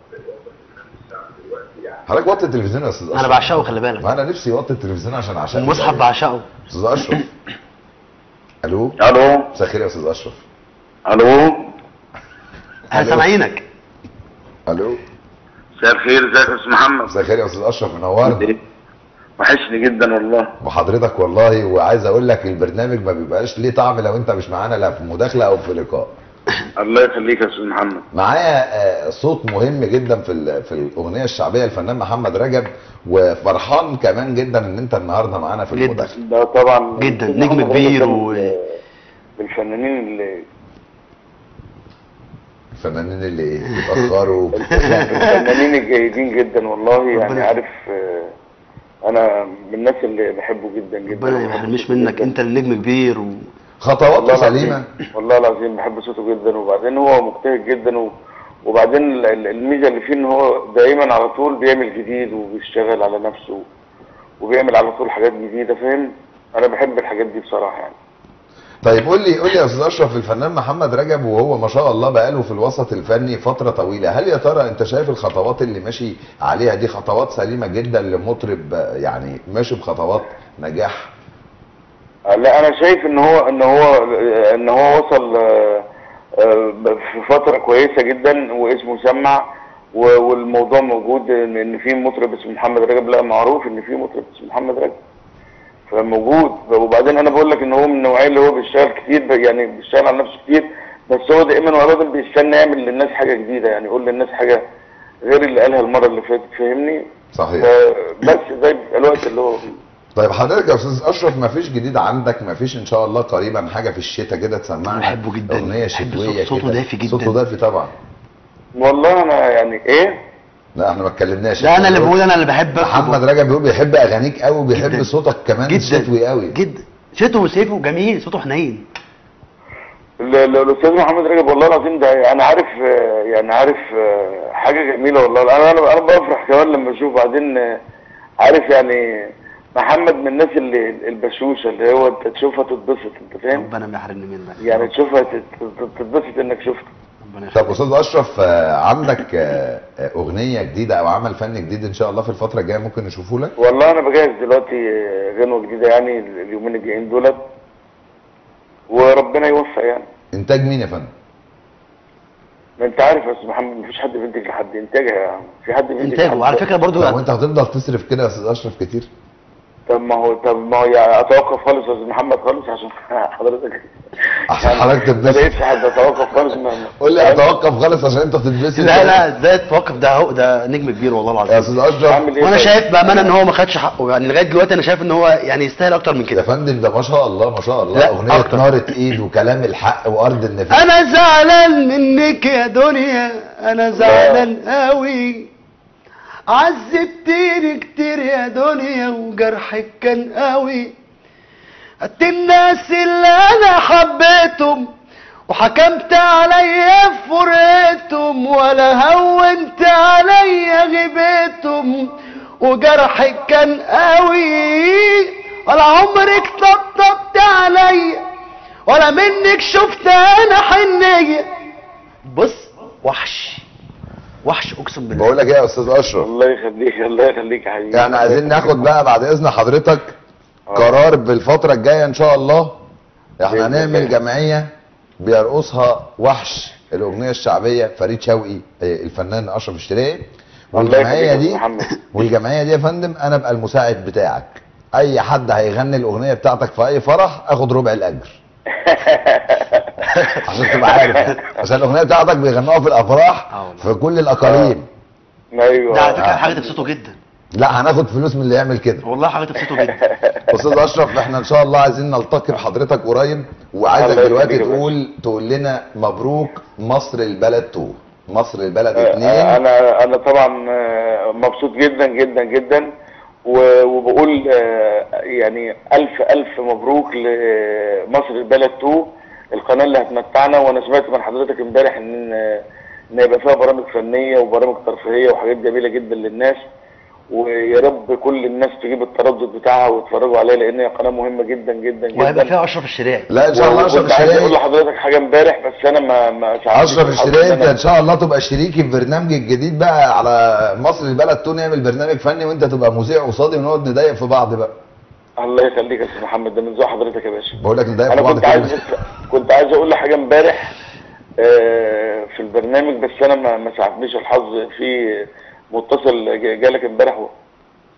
حضرتك وطي التلفزيون يا استاذ اشرف انا بعشقه خلي بالك ما انا نفسي اوطي التلفزيون عشان عشان المصحف بعشقه استاذ اشرف الو الو مساء الخير يا استاذ اشرف الو احنا ألو. سامعينك الو مساء الخير ازيك يا استاذ محمد مساء الخير يا استاذ اشرف منورنا وحشني جدا والله وحضرتك والله وعايز اقول لك البرنامج ما بيبقاش ليه طعم لو انت مش معانا لا في مداخله او في لقاء الله يخليك يا استاذ محمد معايا آه، صوت مهم جدا في ال- في الاغنيه الشعبيه الفنان محمد رجب وفرحان كمان جدا ان انت النهارده معانا في جداً. المداخله ده طبعا جداً، أستاذ نجم محمد كبير رجب و- كان من الفنانين اللي الفنانين اللي ايه بيتاخروا الفنانين الجيدين جدا والله يعني ربنا- عارف آه، انا من الناس اللي بحبه جدا جدا ربنا ما يحرمنيش منك جداً. انت النجم كبير و... خطواته والله سليمه العظيم والله العظيم بحب صوته جدا وبعدين هو مجتهد جدا و... وبعدين ال- ال- الميزه اللي فيه ان هو دايما على طول بيعمل جديد وبيشتغل على نفسه وبيعمل على طول حاجات جديده فاهم انا بحب الحاجات دي بصراحه يعني طيب قول لي قول لي يا استاذ اشرف الفنان محمد رجب وهو ما شاء الله بقاله في الوسط الفني فتره طويله هل يا ترى انت شايف الخطوات اللي ماشي عليها دي خطوات سليمه جدا لمطرب آه، يعني ماشي بخطوات نجاح آه، لا انا شايف ان هو ان هو آه، ان هو وصل آه، آه، في فتره كويسه جدا واسمه سمع و- والموضوع موجود ان إن في مطرب اسمه محمد رجب لا معروف ان في مطرب اسمه محمد رجب فموجود وبعدين انا بقول لك ان هو من النوعيه اللي هو بيشتغل كتير ب- يعني بيشتغل على نفسه كتير بس هو دائما وابدا بيستنى يعمل للناس حاجه جديده يعني يقول للناس حاجه غير اللي قالها المره اللي فاتت فاهمني صحيح بس ده بيبقى الوقت اللي هو فيه طيب حضرتك يا استاذ اشرف ما فيش جديد عندك ما فيش ان شاء الله قريبا حاجه في الشتاء كده تسمعنا بحبه جداً. اغنيه بحب شتويه صوت- صوته كده. دافي جداً. صوته دافي طبعا والله انا يعني ايه لا احنا ما اتكلمناش لا انا اللي بقول انا اللي بحب محمد رجب بيقول بيحب اغانيك قوي وبيحب جداً. صوتك كمان جدا شتوي قوي جدا شتو وسيفه جميل صوته حنين ال- ال- الاستاذ محمد رجب والله العظيم ده انا عارف آه، يعني عارف آه، حاجه جميله والله انا انا انا بفرح كمان لما اشوف بعدين آه، عارف يعني محمد من الناس اللي البشوشه اللي هو انت تشوفها تتبسط انت فاهم ربنا ما يحرمني منك يعني تشوفها تت- تت- تتبسط انك شفته ربنا طب يخليك. استاذ اشرف آه، عندك آه، آه، اغنيه جديده او عمل فني جديد ان شاء الله في الفتره الجايه ممكن نشوفه لك والله انا بجهز دلوقتي آه، غنوه جديده يعني اليومين الجايين دولت وربنا يوفق يعني انتاج مين يا فندم ما انت عارف يا استاذ محمد مفيش حد بينتج لحد انتاجها يا عم في حد بينتج انتاجه لحد؟ وعلى فكره برضو طب وانت هتفضل تصرف كده يا استاذ اشرف كتير طب ما هو طب ما هو يعني اتوقف خالص يا استاذ محمد خالص عشان حضرتك عشان يعني حضرتك ما تتبسط بقتش حد اتوقف خالص ما قول لي اتوقف خالص عشان انت تتبسط لا لا ازاي التوقف ده هو ده نجم كبير والله يا العظيم استاذ اشرف اعمل ايه وانا طيب؟ شايف بامانه ان هو ما خدش حقه يعني لغايه دلوقتي انا شايف ان هو يعني يستاهل اكتر من يا كده فندم ده ما شاء الله ما شاء الله لا، اغنيه أكتر. نارة ايد وكلام الحق وارض النفاق انا زعلان منك يا دنيا انا زعلان قوي عذبتني كتير يا دنيا وجرحك كان قوي قد الناس اللي انا حبيتهم وحكمت عليا في فرقتهم ولا هونت عليا غيبتهم وجرحك كان قوي ولا عمرك طبطبت عليا ولا منك شفت انا حنيه بص وحش وحش اقسم بالله بقول لك ايه يا استاذ اشرف الله يخليك الله يخليك يا حبيبي يعني عايزين ناخد بقى بعد اذن حضرتك قرار بالفتره الجايه ان شاء الله احنا بإذن هنعمل الله. جمعيه بيرقصها وحش الاغنيه الشعبيه فريد شوقي آه، الفنان اشرف الشريعي والجمعيه يخليك يا دي محمد. والجمعيه دي يا فندم انا ابقى المساعد بتاعك اي حد هيغني الاغنيه بتاعتك في اي فرح اخد ربع الاجر عشان تبقى عارف عشان الاغنيه بتاعتك بيغنوها في الافراح آه والله. في كل الاقاليم ايوه ده على فكره آه. حاجه تبسطه جدا لا هناخد فلوس من اللي يعمل كده والله حاجه تبسطه جدا استاذ اشرف احنا ان شاء الله عايزين نلتقي بحضرتك قريب وعايزك الله دلوقتي يخليك يا تقول تقول لنا مبروك مصر البلد تو مصر البلد آه، اتنين انا انا طبعا آه، مبسوط جدا جدا جدا و- وبقول آه، يعني الف الف مبروك لمصر البلد 2 القناه اللي هتمتعنا وانا سمعت من حضرتك امبارح ان ان يبقى فيها برامج فنيه وبرامج ترفيهيه وحاجات جميله جدا للناس ويا رب كل الناس تجيب التردد بتاعها ويتفرجوا عليها لان هي قناه مهمه جدا جدا جدا وهيبقى فيها اشرف الشريعي لا ان شاء الله اشرف وكنت عايز اقول الشريعي لحضرتك حاجه امبارح بس انا ما ما ساعدتنيش اشرف الحظ الشريعي إن انت أنا- ان شاء الله تبقى شريكي في برنامجي الجديد بقى على مصر البلد تو نعمل برنامج فني وانت تبقى مذيع قصادي ونقعد نضايق في بعض بقى الله يخليك يا استاذ محمد ده من ذوق حضرتك يا باشا بقول لك نضايق في انا بعض كنت عايز كده كنت عايز اقول لحاجه امبارح آه، في البرنامج بس انا ما ما ساعدنيش الحظ في متصل ج- جالك امبارح و-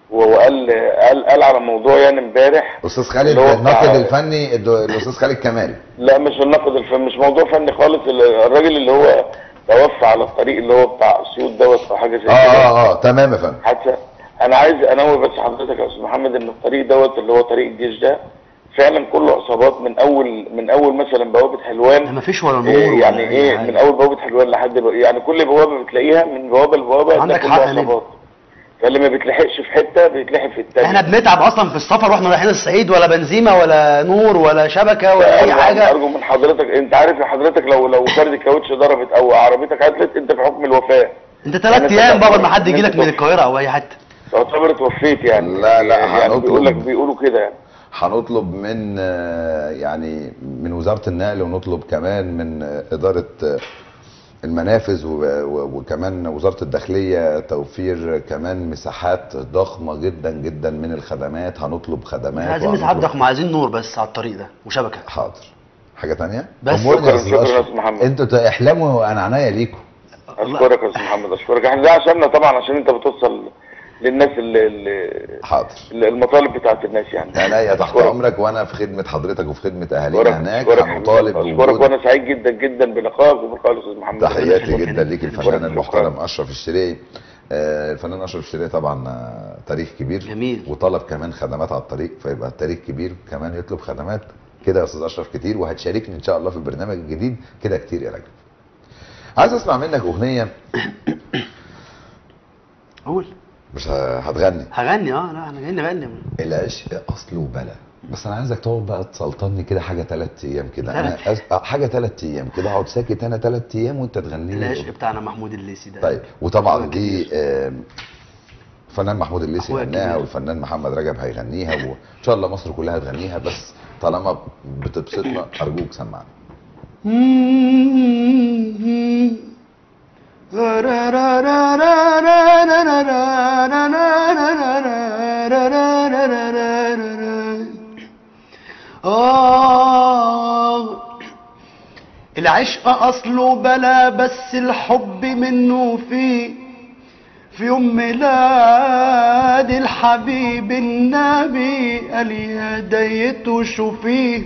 وقال قال قال على موضوع يعني امبارح استاذ خالد اللي هو الناقد بتاع- الفني الد- الاستاذ خالد كمال لا مش النقد الفن مش موضوع فني خالص ال- الراجل اللي هو توفى على الطريق اللي هو بتاع اسيوط دوت او حاجه زي اه كده اه اه تمام يا فندم حتى انا عايز انوه بس حضرتك يا استاذ محمد ان الطريق دوت اللي هو طريق الجيش ده فعلا كله عصابات من اول من اول مثلا بوابه حلوان ما فيش ولا نور إيه ولا يعني أي ايه حاجة. من اول بوابه حلوان لحد بو... يعني كل بوابه بتلاقيها من بوابه لبوابه ده عندك كله حق يا نجم. عصابات فاللي ما بيتلحقش في حته بيتلحق في التانية احنا بنتعب اصلا في السفر واحنا رايحين الصعيد ولا بنزيمه ولا نور ولا شبكه ولا اي أرجو- حاجه ارجو من حضرتك انت عارف يا حضرتك لو لو فرد الكاوتش ضربت او عربيتك عطلت انت في حكم الوفاه انت ثلاث يعني ايام أنت- بابا ما حد يجي لك أنت من طب- القاهره او اي حته تعتبر اتوفيت يعني لا، لا، يعني هنطلب. بيقول لك بيقولوا كده يعني هنطلب من آه، يعني من وزاره النقل ونطلب كمان من آه، اداره آه، المنافذ و- و- وكمان وزاره الداخليه توفير كمان مساحات ضخمه جدا جدا من الخدمات هنطلب خدمات عايزين مساحات وهنطلب- ضخمه عايزين نور بس على الطريق ده وشبكه حاضر حاجه تانية بس أمورني يا شكراً، أستاذ شكراً يا أشرف. أستاذ محمد. انتوا احلموا وانا عناية ليكم اشكرك يا استاذ محمد اشكرك احنا ده عشاننا طبعا عشان انت بتوصل للناس اللي اللي- حاضر اللي- المطالب بتاعت الناس يعني عناية تحت أشكرك. امرك وانا في خدمه حضرتك وفي خدمه اهالينا اشكرك هناك اشكرك هنطالب اشكرك بوجود وانا سعيد جدا جدا بلقائك وبلقاء الاستاذ محمد تحياتي يخليك. جدا ليك الفنان شكراً. المحترم اشرف الشريعي آه، الفنان اشرف الشريعي طبعا آه، تاريخ كبير جميل. وطلب كمان خدمات على الطريق فيبقى التاريخ كبير كمان يطلب خدمات كده يا استاذ اشرف كتير وهتشاركني ان شاء الله في البرنامج الجديد كده كتير يا راجل عايز اسمع منك اغنيه قول مش ه- هتغني هغني اه لا احنا جايين نغني العشق اصله بلا بس انا عايزك تقعد بقى تسلطني كده حاجه ثلاث ايام كده انا تلات؟ أز... آه، حاجه ثلاث ايام كده اقعد ساكت انا ثلاث ايام وانت تغني لي العشق بتاعنا محمود الليثي ده طيب وطبعا أخويا دي الكبير. آم، الفنان محمود الليثي أخويا غناها الكبير. والفنان محمد رجب هيغنيها وان شاء الله مصر كلها تغنيها بس طالما بتبسطنا ارجوك سمعنا آه العشق أصله بلا بس الحب منه فيه في يوم ميلاد الحبيب النبي قال يا دايته شوفيه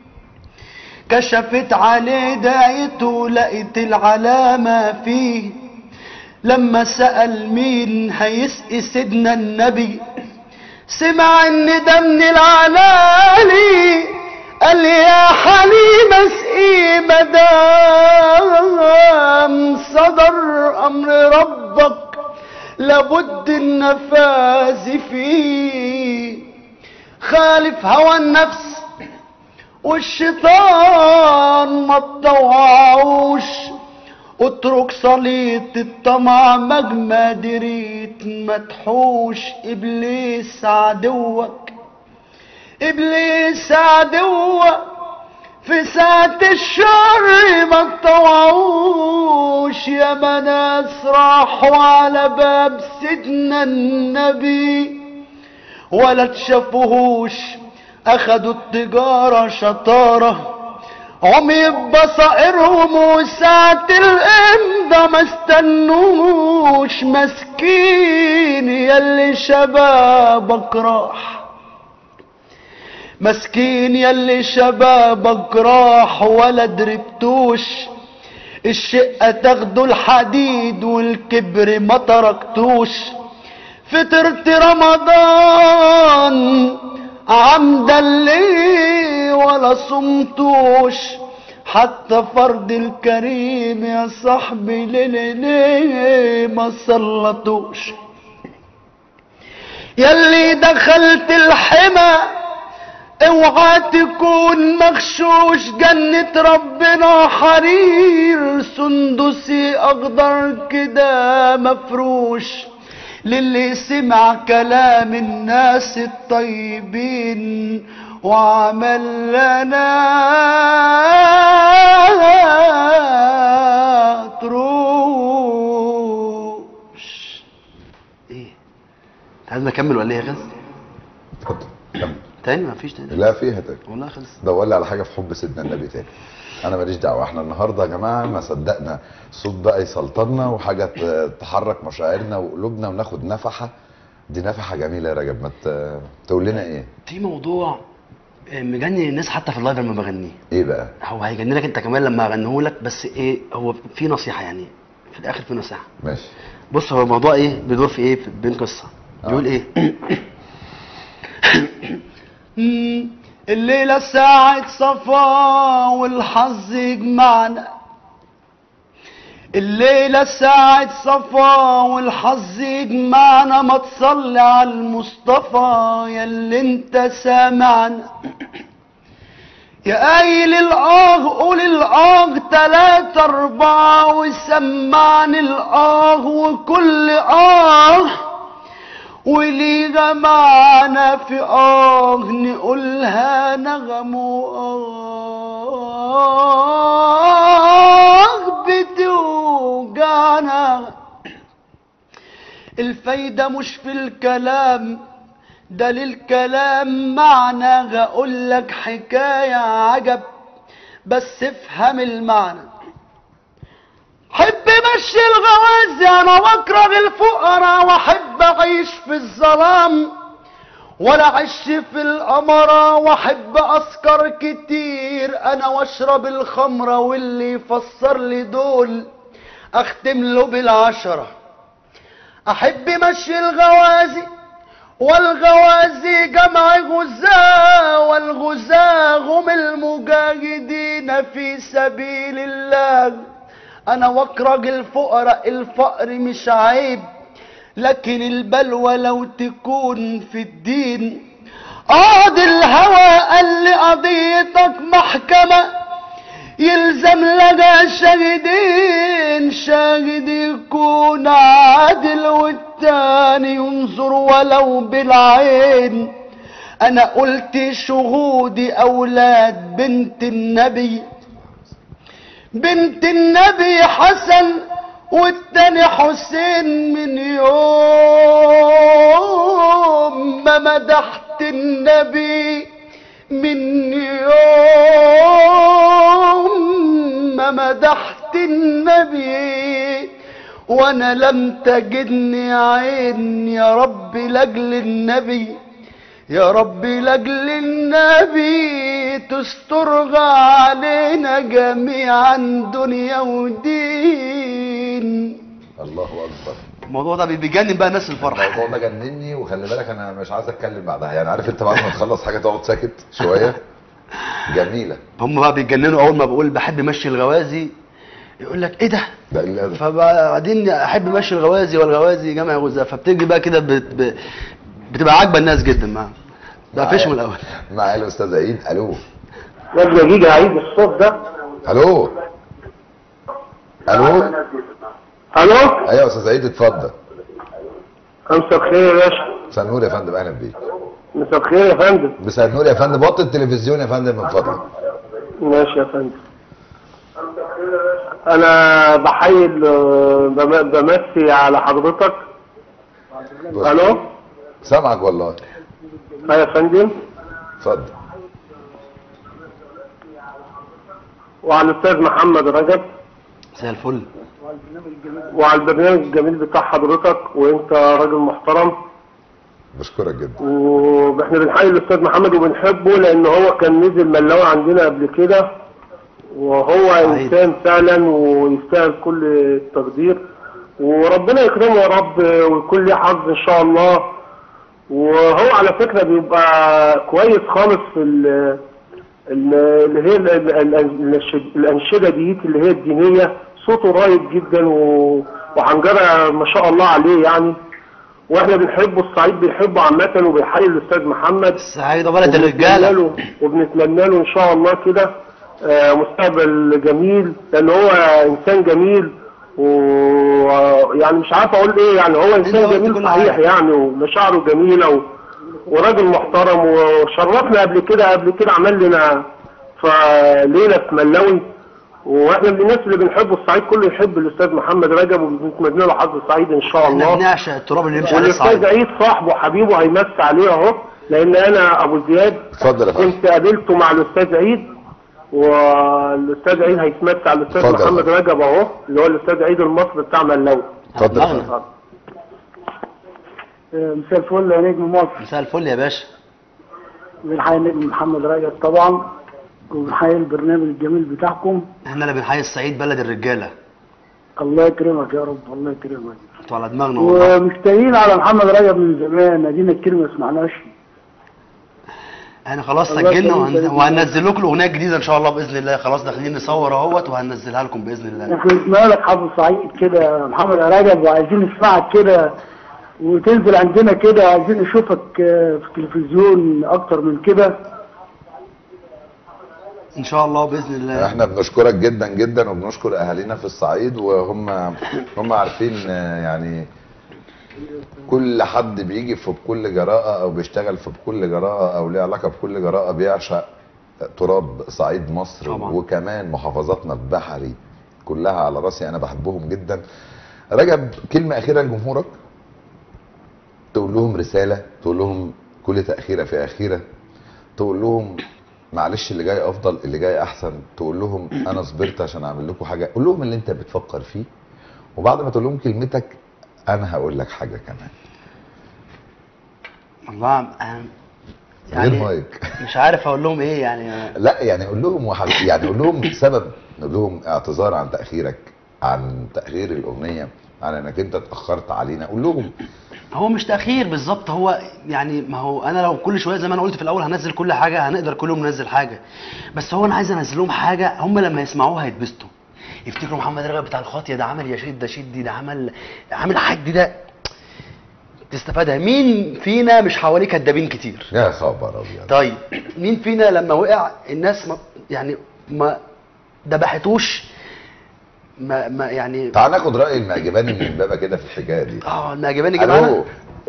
كشفت عليه دايته لقيت العلامة فيه لما سأل مين هيسقي سيدنا النبي سمع ان ده من العلالي قال يا حليم اسقي مدام صدر امر ربك لابد النفاذ فيه خالف هوى النفس والشيطان ما تطوعوش اترك صليط الطمع مهما دريت ما تحوش ابليس عدوك ابليس عدوك في ساعة الشر ما تطوعوش يا ناس راحوا على باب سيدنا النبي ولا تشافوهوش اخدوا التجارة شطارة عمي بصائرهم وساعة الامضة ما استنوش مسكين يلي شبابك راح مسكين يلي شبابك راح ولا دربتوش الشقة تاخدوا الحديد والكبر ما تركتوش فطرت رمضان عمدا ليه ولا صمتوش حتى فرض الكريم يا صاحبي ليه ليه ما صلتوش يلي دخلت الحمى اوعى تكون مغشوش جنة ربنا حرير سندسي اخضر كده مفروش للي سمع كلام الناس الطيبين وعمل لنا تروش ايه عايزنا نكمل ولا ايه يا غز اتفضل كمل. تاني مفيش تاني لا فيها تاني والله خلص دور لي على حاجه في حب سيدنا النبي تاني انا ماليش دعوه احنا النهارده يا جماعه ما صدقنا صوت بقى يسلطنا وحاجه ت- تحرك مشاعرنا وقلوبنا وناخد نفحه دي نفحه جميله يا رجب ما ت- تقول لنا ايه في موضوع آه، مجنن الناس حتى في اللايف لما بغنيه ايه بقى هو هيجننك انت كمان لما اغنيه لك بس ايه هو في نصيحه يعني في الاخر في نصيحه ماشي بص هو الموضوع ايه بيدور في ايه في بين قصه آه. بيقول ايه الليله ساعه صفا والحظ يجمعنا الليلة ساعة صفا والحظ يجمعنا ما تصلي على المصطفى يا اللي انت سامعنا يا قايل الآه قول الآه تلاتة أربعة وسمعني الآه وكل آه وليغا معنا في آه نقولها نغم آه بتوجعنا الفايدة مش في الكلام ده للكلام معنى هقول لك حكاية عجب بس افهم المعنى حب مشي الغوازي انا بكره الفقراء واحب اعيش في الظلام ولا عش في القمرة واحب اسكر كتير انا واشرب الخمرة واللي يفسر لي دول اختم له بالعشرة احب مشي الغوازي والغوازي جمع غزاة والغزاة هم المجاهدين في سبيل الله انا واكرج الفقراء الفقر مش عيب لكن البلوى لو تكون في الدين قاضي الهوى قال لي قضيتك محكمة يلزم لدى شاهدين شاهد يكون عادل والتاني ينظر ولو بالعين انا قلت شهودي اولاد بنت النبي بنت النبي حسن والتاني حسين من يوم ما مدحت النبي من يوم ما مدحت النبي وانا لم تجدني عين يا رب لاجل النبي يا رب لاجل النبي تسترغى علينا جميعا دنيا ودين الله اكبر الموضوع ده بيجنن بقى الناس الفرح الموضوع ده جنني وخلي بالك انا مش عايز اتكلم بعدها يعني عارف انت بعد ما تخلص حاجه تقعد ساكت شويه جميله هم بقى بيتجننوا اول ما بقول بحب مشي الغوازي يقول لك ايه ده ده اللي ده. فبعدين احب مشي الغوازي والغوازي جمع غزاة فبتيجي بقى كده بت... ب... بتبقى عاجبه الناس جدا ما ده فيش من الاول معايا الاستاذ عيد الو يا ابني جيجا عيد الصوت ده الو الو الو ايوه يا استاذ عيد اتفضل مساء الخير يا باشا مساء النور يا فندم اهلا بيك مساء الخير يا فندم مساء النور يا فندم وطي التلفزيون يا فندم من فضلك ماشي يا فندم انا بحيي ال- بم- بمسي على حضرتك بص. الو سامعك والله اه يا فندم اتفضل وعلى الاستاذ محمد رجب زي الفل وعلى البرنامج الجميل بتاع حضرتك وانت راجل محترم بشكرك جدا واحنا بنحيي الاستاذ محمد وبنحبه لان هو كان نزل ملاوي عندنا قبل كده وهو عيد. انسان فعلا ويستاهل كل التقدير وربنا يكرمه يا رب ويكون ليه حظ ان شاء الله وهو على فكره بيبقى كويس خالص في ال- ال- اللي هي ال- ال- ال- الش- الانشده دي اللي هي الدينيه صوته رايق جدا و- وحنجره ما شاء الله عليه يعني واحنا بنحبه الصعيد بيحبه عامه وبيحيي الاستاذ محمد السعيدة بلد وبنتمنى الرجالة له وبنتمنى له ان شاء الله كده آه، مستقبل جميل لان هو انسان جميل ويعني مش عارف اقول ايه يعني هو انسان قلت جميل كل صحيح حاجة. يعني ومشاعره جميله و... وراجل محترم وشرفنا قبل كده قبل كده عمل لنا في ليله في ملاوي واحنا من الناس اللي بنحب الصعيد كله يحب الاستاذ محمد رجب وبنتمنى له حظ سعيد ان شاء احنا الله بنعشق التراب اللي يمشي عليه والاستاذ الصعيد عيد صاحبه حبيبه هيمس عليه اهو لان انا ابو زياد اتفضل يا فندم كنت قابلته مع الاستاذ عيد والاستاذ عيد هيتمس على الاستاذ اتفضل. محمد رجب اهو اللي هو الاستاذ عيد المصري بتاع ملاوي اتفضل يا الله. فندم آه، مساء الفل يا نجم مصر مساء الفل يا باشا بنحيي النجم محمد رجب طبعا وبنحيي البرنامج الجميل بتاعكم احنا اللي بنحيي الصعيد بلد الرجاله الله يكرمك يا رب الله يكرمك انتوا على دماغنا والله ومشتاقين على محمد رجب من زمان ادينا كتير ما سمعناش احنا خلاص الله سجلنا يخليك وهن... يا وهننزل لكم الاغنيه الجديده ان شاء الله باذن الله خلاص داخلين نصور اهوت وهننزلها لكم باذن الله احنا سمعنا لك حافظ سعيد كده يا محمد رجب وعايزين نسمعك كده وتنزل عندنا كده عايزين نشوفك آه، في التلفزيون اكتر من كده ان شاء الله باذن الله احنا بنشكرك جدا جدا وبنشكر اهالينا في الصعيد وهم هم عارفين آه، يعني كل حد بيجي في بكل جراءة او بيشتغل في بكل جراءة او ليه علاقة بكل جراءة بيعشق تراب صعيد مصر طبعا. وكمان محافظاتنا البحري كلها على راسي انا بحبهم جدا رجب كلمة اخيرة لجمهورك تقول لهم رسالة تقول لهم كل تأخيرة في أخيرة تقول لهم معلش اللي جاي افضل اللي جاي احسن تقول لهم انا صبرت عشان اعمل لكم حاجه قول لهم اللي انت بتفكر فيه وبعد ما تقول لهم كلمتك انا هقول لك حاجه كمان الله أنا- غير مايك مش عارف اقول لهم ايه يعني لا يعني قول لهم وح- يعني قول لهم سبب قول لهم اعتذار عن تاخيرك عن تاخير الاغنيه عن انك انت اتاخرت علينا قول لهم هو مش تاخير بالظبط هو يعني ما هو انا لو كل شويه زي ما انا قلت في الاول هنزل كل حاجه هنقدر كل يوم ننزل حاجه بس هو انا عايز انزل لهم حاجه هم لما يسمعوها هيتبسطوا يفتكروا محمد رجب بتاع الخاطيه ده عمل يا شيد ده شدي ده عمل عامل حد ده تستفادها مين فينا مش حواليه كدابين كتير يا خبر ابيض طيب مين فينا لما وقع الناس ما يعني ما دبحتوش ما ما يعني تعال ناخد راي المعجباني من امبابه كده في الحكايه دي اه المعجباني جماعه الو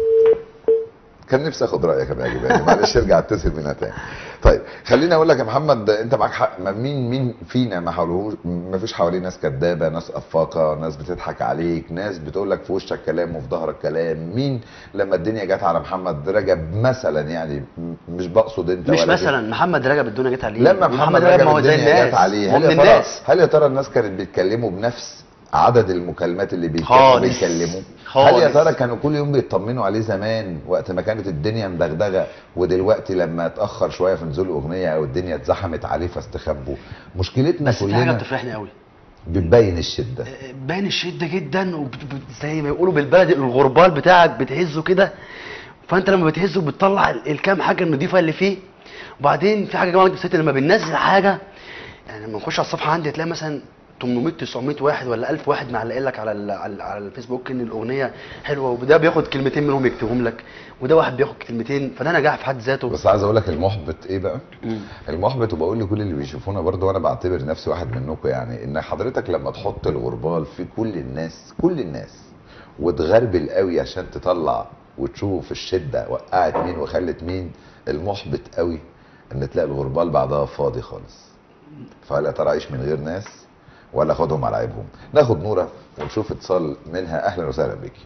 كان نفسي اخد رايك يا معجباني معلش ارجع اتصل بينا تاني طيب خليني اقول لك يا محمد انت معاك حق ما مين مين فينا ما حوالهوش ما فيش حواليه ناس كدابه ناس افاقه ناس بتضحك عليك ناس بتقول لك في وشك كلام وفي ظهرك كلام مين لما الدنيا جت على محمد رجب مثلا يعني م- مش بقصد انت مش ولا مثلا محمد رجب الدنيا جت عليه لما محمد رجب ما هو زي الدنيا جت الناس عليه هو هل من يا ترى الناس هل يا ترى الناس كانت بيتكلموا بنفس عدد المكالمات اللي بيتكلموا خالص. بيكلموا خالص. هل يا ترى كانوا كل يوم بيطمنوا عليه زمان وقت ما كانت الدنيا مدغدغه ودلوقتي لما اتاخر شويه في نزول اغنيه او الدنيا اتزحمت عليه فاستخبوا مشكلتنا بس في حاجه كلنا بتفرحني قوي بتبين الشده باين الشده جدا وزي ما يقولوا بالبلدي الغربال بتاعك بتهزه كده فانت لما بتهزه بتطلع ال- الكام حاجه النضيفه اللي فيه وبعدين في حاجه كمان بس لما بننزل حاجه يعني لما نخش على الصفحه عندي هتلاقي مثلا 800 900 واحد ولا 1000 واحد معلقين لك على ال- على, على الفيسبوك ان الاغنيه حلوه وده بياخد كلمتين منهم يكتبهم لك وده واحد بياخد كلمتين فده نجاح في حد ذاته بس عايز اقول لك المحبط ايه بقى المحبط وبقول لكل اللي بيشوفونا برضه وانا بعتبر نفسي واحد منكم يعني ان حضرتك لما تحط الغربال في كل الناس كل الناس وتغربل قوي عشان تطلع وتشوف الشده وقعت مين وخلت مين المحبط قوي ان تلاقي الغربال بعدها فاضي خالص فهل يا ترى اعيش من غير ناس ولا اخدهم على عيبهم ناخد نوره ونشوف اتصال منها اهلا وسهلا بيكي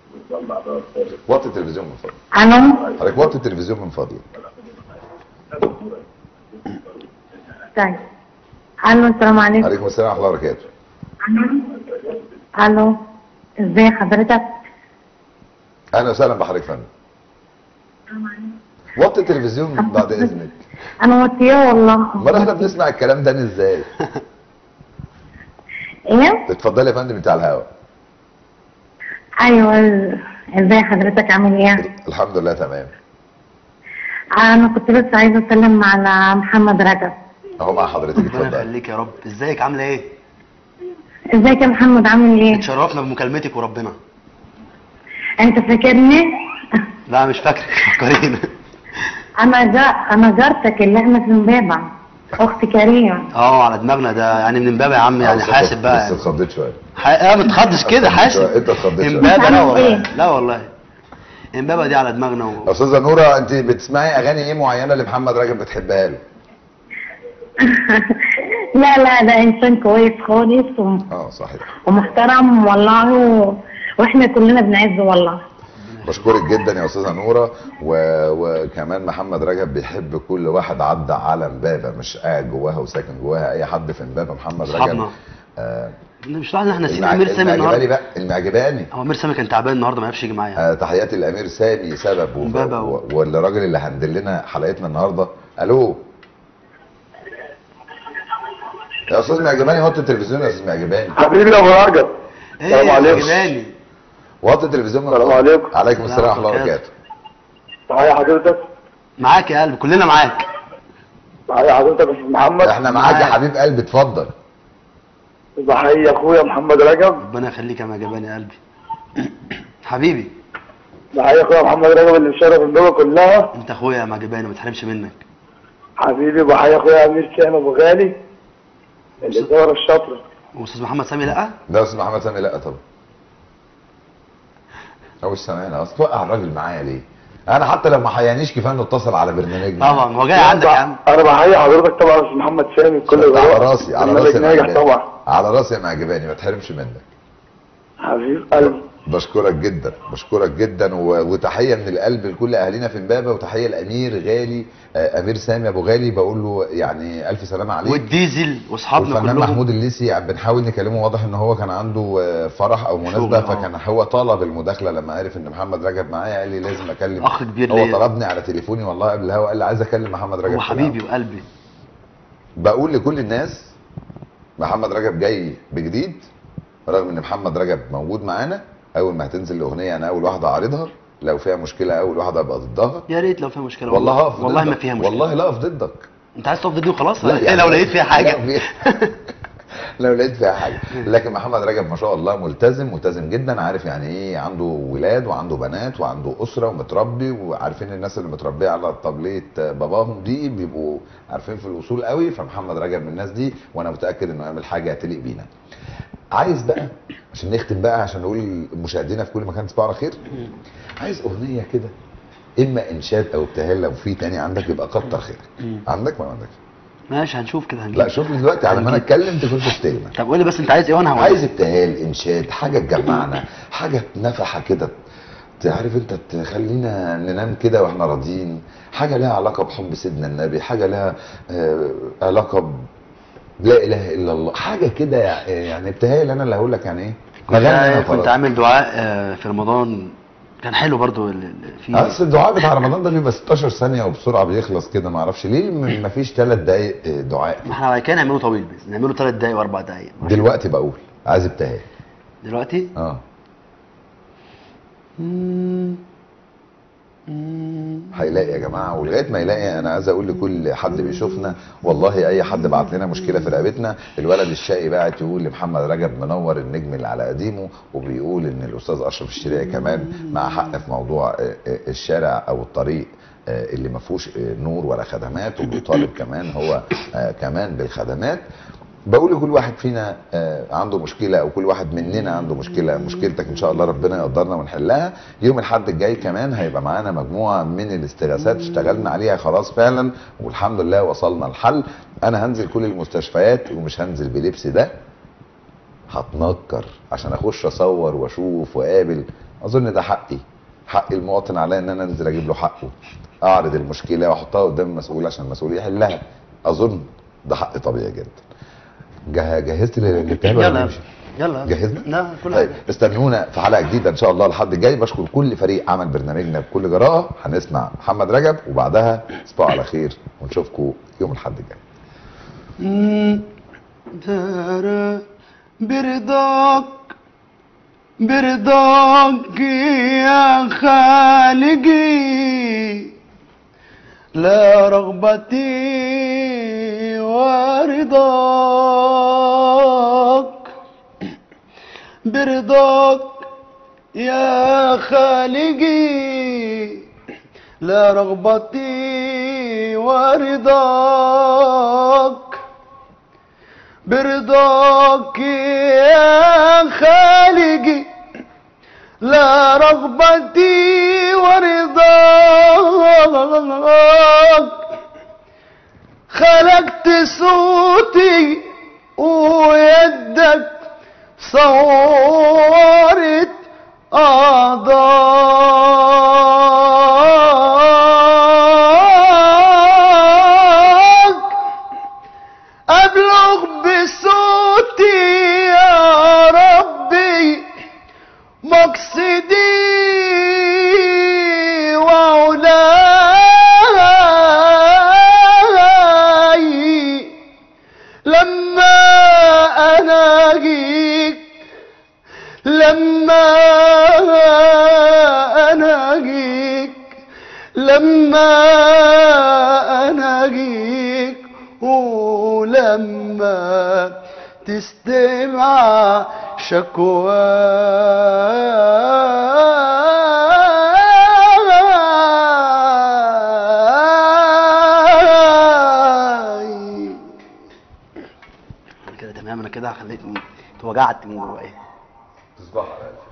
وطي التلفزيون من فضلك الو حضرتك وطي التلفزيون من فضلك طيب الو السلام عليكم عليكم السلام ورحمه الله وبركاته الو ازي حضرتك اهلا وسهلا بحضرتك يا فندم وطي التلفزيون بعد اذنك انا وطيه والله امال احنا بنسمع الكلام ده ازاي ايه اتفضلي يا فندم بتاع الهوا ايوه ازي حضرتك عامل ايه الحمد لله تمام انا كنت بس عايزه اسلم على محمد رجب اهو مع حضرتك ربنا اتفضلي يخليك يا رب ازيك عامله ايه ازيك يا محمد عامل ايه اتشرفنا بمكالمتك وربنا انت فاكرني لا مش فاكرك فكرينا انا جا... انا جارتك اللي احنا في امبابه اخت كريم اه على دماغنا ده يعني من امبابه يا عم يعني بس حاسب بقى بس يعني. اتخضيت شويه ح... اه ما تخضش كده حاسب انت اتخضيت شوية. امبابه لا عامل والله ايه؟ لا والله امبابه دي على دماغنا و... استاذه نوره انت بتسمعي اغاني ايه معينه لمحمد رجب بتحبها له لا لا ده انسان كويس خالص و... اه صحيح ومحترم والله و... واحنا كلنا بنعزه والله بشكرك جدا يا استاذه نوره و... وكمان محمد رجب بيحب كل واحد عدى على امبابه مش قاعد جواها وساكن جواها اي حد في امبابه محمد رجب أصحابنا. آه مش طبعا احنا ناسيين المع- امير سامي المعجباني النهارده بقى المعجباني هو امير سامي كان تعبان النهارده ما عرفش يجي معايا آه، تحياتي لامير سامي سبب و- ومبابا و- والراجل اللي هندل لنا حلقتنا النهارده الو يا استاذ معجباني وطي التلفزيون يا استاذ معجباني حبيبي يا ابو رجب ايه السلام يا عليكم. جباني وطي التلفزيون من السلام فضلك. عليكم. عليكم السلام ورحمه الله وبركاته. وبركاته معايا حضرتك معاك يا قلبي كلنا معاك معايا حضرتك يا استاذ محمد احنا معاك يا معاك. حبيب قلبي اتفضل بحيي اخويا محمد رجب ربنا يخليك يا معجباني يا قلبي حبيبي بحيي اخويا محمد رجب اللي مشرف الدنيا كلها انت اخويا يا معجباني ما تحرمش منك حبيبي بحيي اخويا امير سامي ابو غالي الاداره الشاطره واستاذ محمد سامي لا ده استاذ محمد سامي لا طبعا هو مش سامعنا اصل توقع الراجل معايا ليه انا حتى لو ما حيانيش كفايه انه اتصل على برنامجنا طبعا هو جاي عندك يا عم انا بحيي حضرتك طبعا يا استاذ محمد سامي بكل على جراءه راسي على برنامج راسي يا ناجح معجباني. طبعا على راسي يا معجباني ما تحرمش منك حبيب قلبي بشكرك جدا بشكرك جدا و... وتحيه من القلب لكل اهالينا في امبابه وتحيه لامير غالي آه، امير سامي ابو غالي بقول له يعني الف سلامه عليك والديزل واصحابنا والفنان كلهم محمود الليسي بنحاول نكلمه واضح ان هو كان عنده آه، فرح او مناسبه شغل، آه. فكان هو طلب المداخله لما عرف ان محمد رجب معايا قال لي لازم اكلم أخ كبير هو ليا. طلبني على تليفوني والله قبل الهوا قال لي عايز اكلم محمد رجب هو في حبيبي الهوا. وقلبي بقول لكل الناس محمد رجب جاي بجديد رغم ان محمد رجب موجود معانا اول ما هتنزل الاغنيه انا اول واحده اعرضها لو فيها مشكله اول واحده ابقى ضدها يا ريت لو فيها مشكله والله هقف والله ما ضدك. فيها مشكله والله لا اقف ضدك انت عايز تقف ضدي وخلاص لا ايه يعني لو لقيت فيها حاجه لا في- لو لقيت فيها حاجه لكن محمد رجب ما شاء الله ملتزم ملتزم جدا عارف يعني ايه عنده ولاد وعنده بنات وعنده اسره ومتربي وعارفين الناس اللي متربيه على طبليه باباهم دي بيبقوا عارفين في الاصول قوي فمحمد رجب من الناس دي وانا متاكد انه يعمل حاجه تليق بينا عايز بقى عشان نختم بقى عشان نقول لمشاهدينا في كل مكان تصبحوا على خير عايز اغنيه كده اما انشاد او ابتهال لو في تاني عندك يبقى كتر خيرك عندك ما عندكش ماشي هنشوف كده هنجيب لا شوف لي دلوقتي على ما انا اتكلم تكون تستلم طب قول لي بس انت عايز ايه وانا هقول عايز ابتهال انشاد حاجه تجمعنا حاجه نفحه كده تعرف انت تخلينا ننام كده واحنا راضيين حاجه لها علاقه بحب سيدنا النبي حاجه لها آه علاقه ب لا اله الا الله حاجه كده يع- يعني ابتهال انا اللي هقول لك يعني ايه كنت, مغني أنا عامل- كنت خلاص. عامل دعاء آه، في رمضان كان حلو برضو ال- ال- في اصل الدعاء بتاع رمضان ده بيبقى 16 ثانيه وبسرعه بيخلص كده ما اعرفش ليه م- مفيش ثلاث دقايق آه، دعاء ما احنا بعد كده نعمله طويل بس نعمله ثلاث دقايق واربع دقايق دلوقتي بقول عايز ابتهال دلوقتي اه هيلاقي يا جماعه ولغايه ما يلاقي انا عايز اقول لكل حد بيشوفنا والله اي حد بعت لنا مشكله في رقبتنا الولد الشقي باعت يقول لمحمد رجب منور النجم اللي على قديمه وبيقول ان الاستاذ اشرف الشريعي كمان مع حق في موضوع آه، آه، الشارع او الطريق آه، اللي ما فيهوش آه، نور ولا خدمات وبيطالب كمان هو آه، كمان بالخدمات بقول لكل واحد فينا آه، عنده مشكله او كل واحد مننا عنده مشكله مشكلتك ان شاء الله ربنا يقدرنا ونحلها يوم الاحد الجاي كمان هيبقى معانا مجموعه من الاستغاثات اشتغلنا عليها خلاص فعلا والحمد لله وصلنا الحل انا هنزل كل المستشفيات ومش هنزل بلبس ده هتنكر عشان اخش اصور واشوف واقابل اظن ده حقي حق المواطن عليا ان انا انزل اجيب له حقه اعرض المشكله واحطها قدام المسؤول عشان المسؤول يحلها اظن ده حق طبيعي جدا جه- جهزت للابتهال ولا يلا نمشي؟ يلا جهزنا؟ لا كل طيب حاجه استنونا في حلقه جديده ان شاء الله الحد الجاي بشكر كل فريق عمل برنامجنا بكل جراءه هنسمع محمد رجب وبعدها تصبحوا على خير ونشوفكم يوم الحد الجاي مم. دارا برضاك برضاك يا خالقي لا رغبتي ورضاك برضاك يا خالقي لا رغبتي ورضاك برضاك يا خالقي لا رغبتي ورضاك خلقت صوتي ويدك صورت أعضاك أبلغ بصوتي يا لما انا اجيك ولما تستمع شكواي كده تمام انا كده خليتني اتوجعت من جوايا تصبح على الف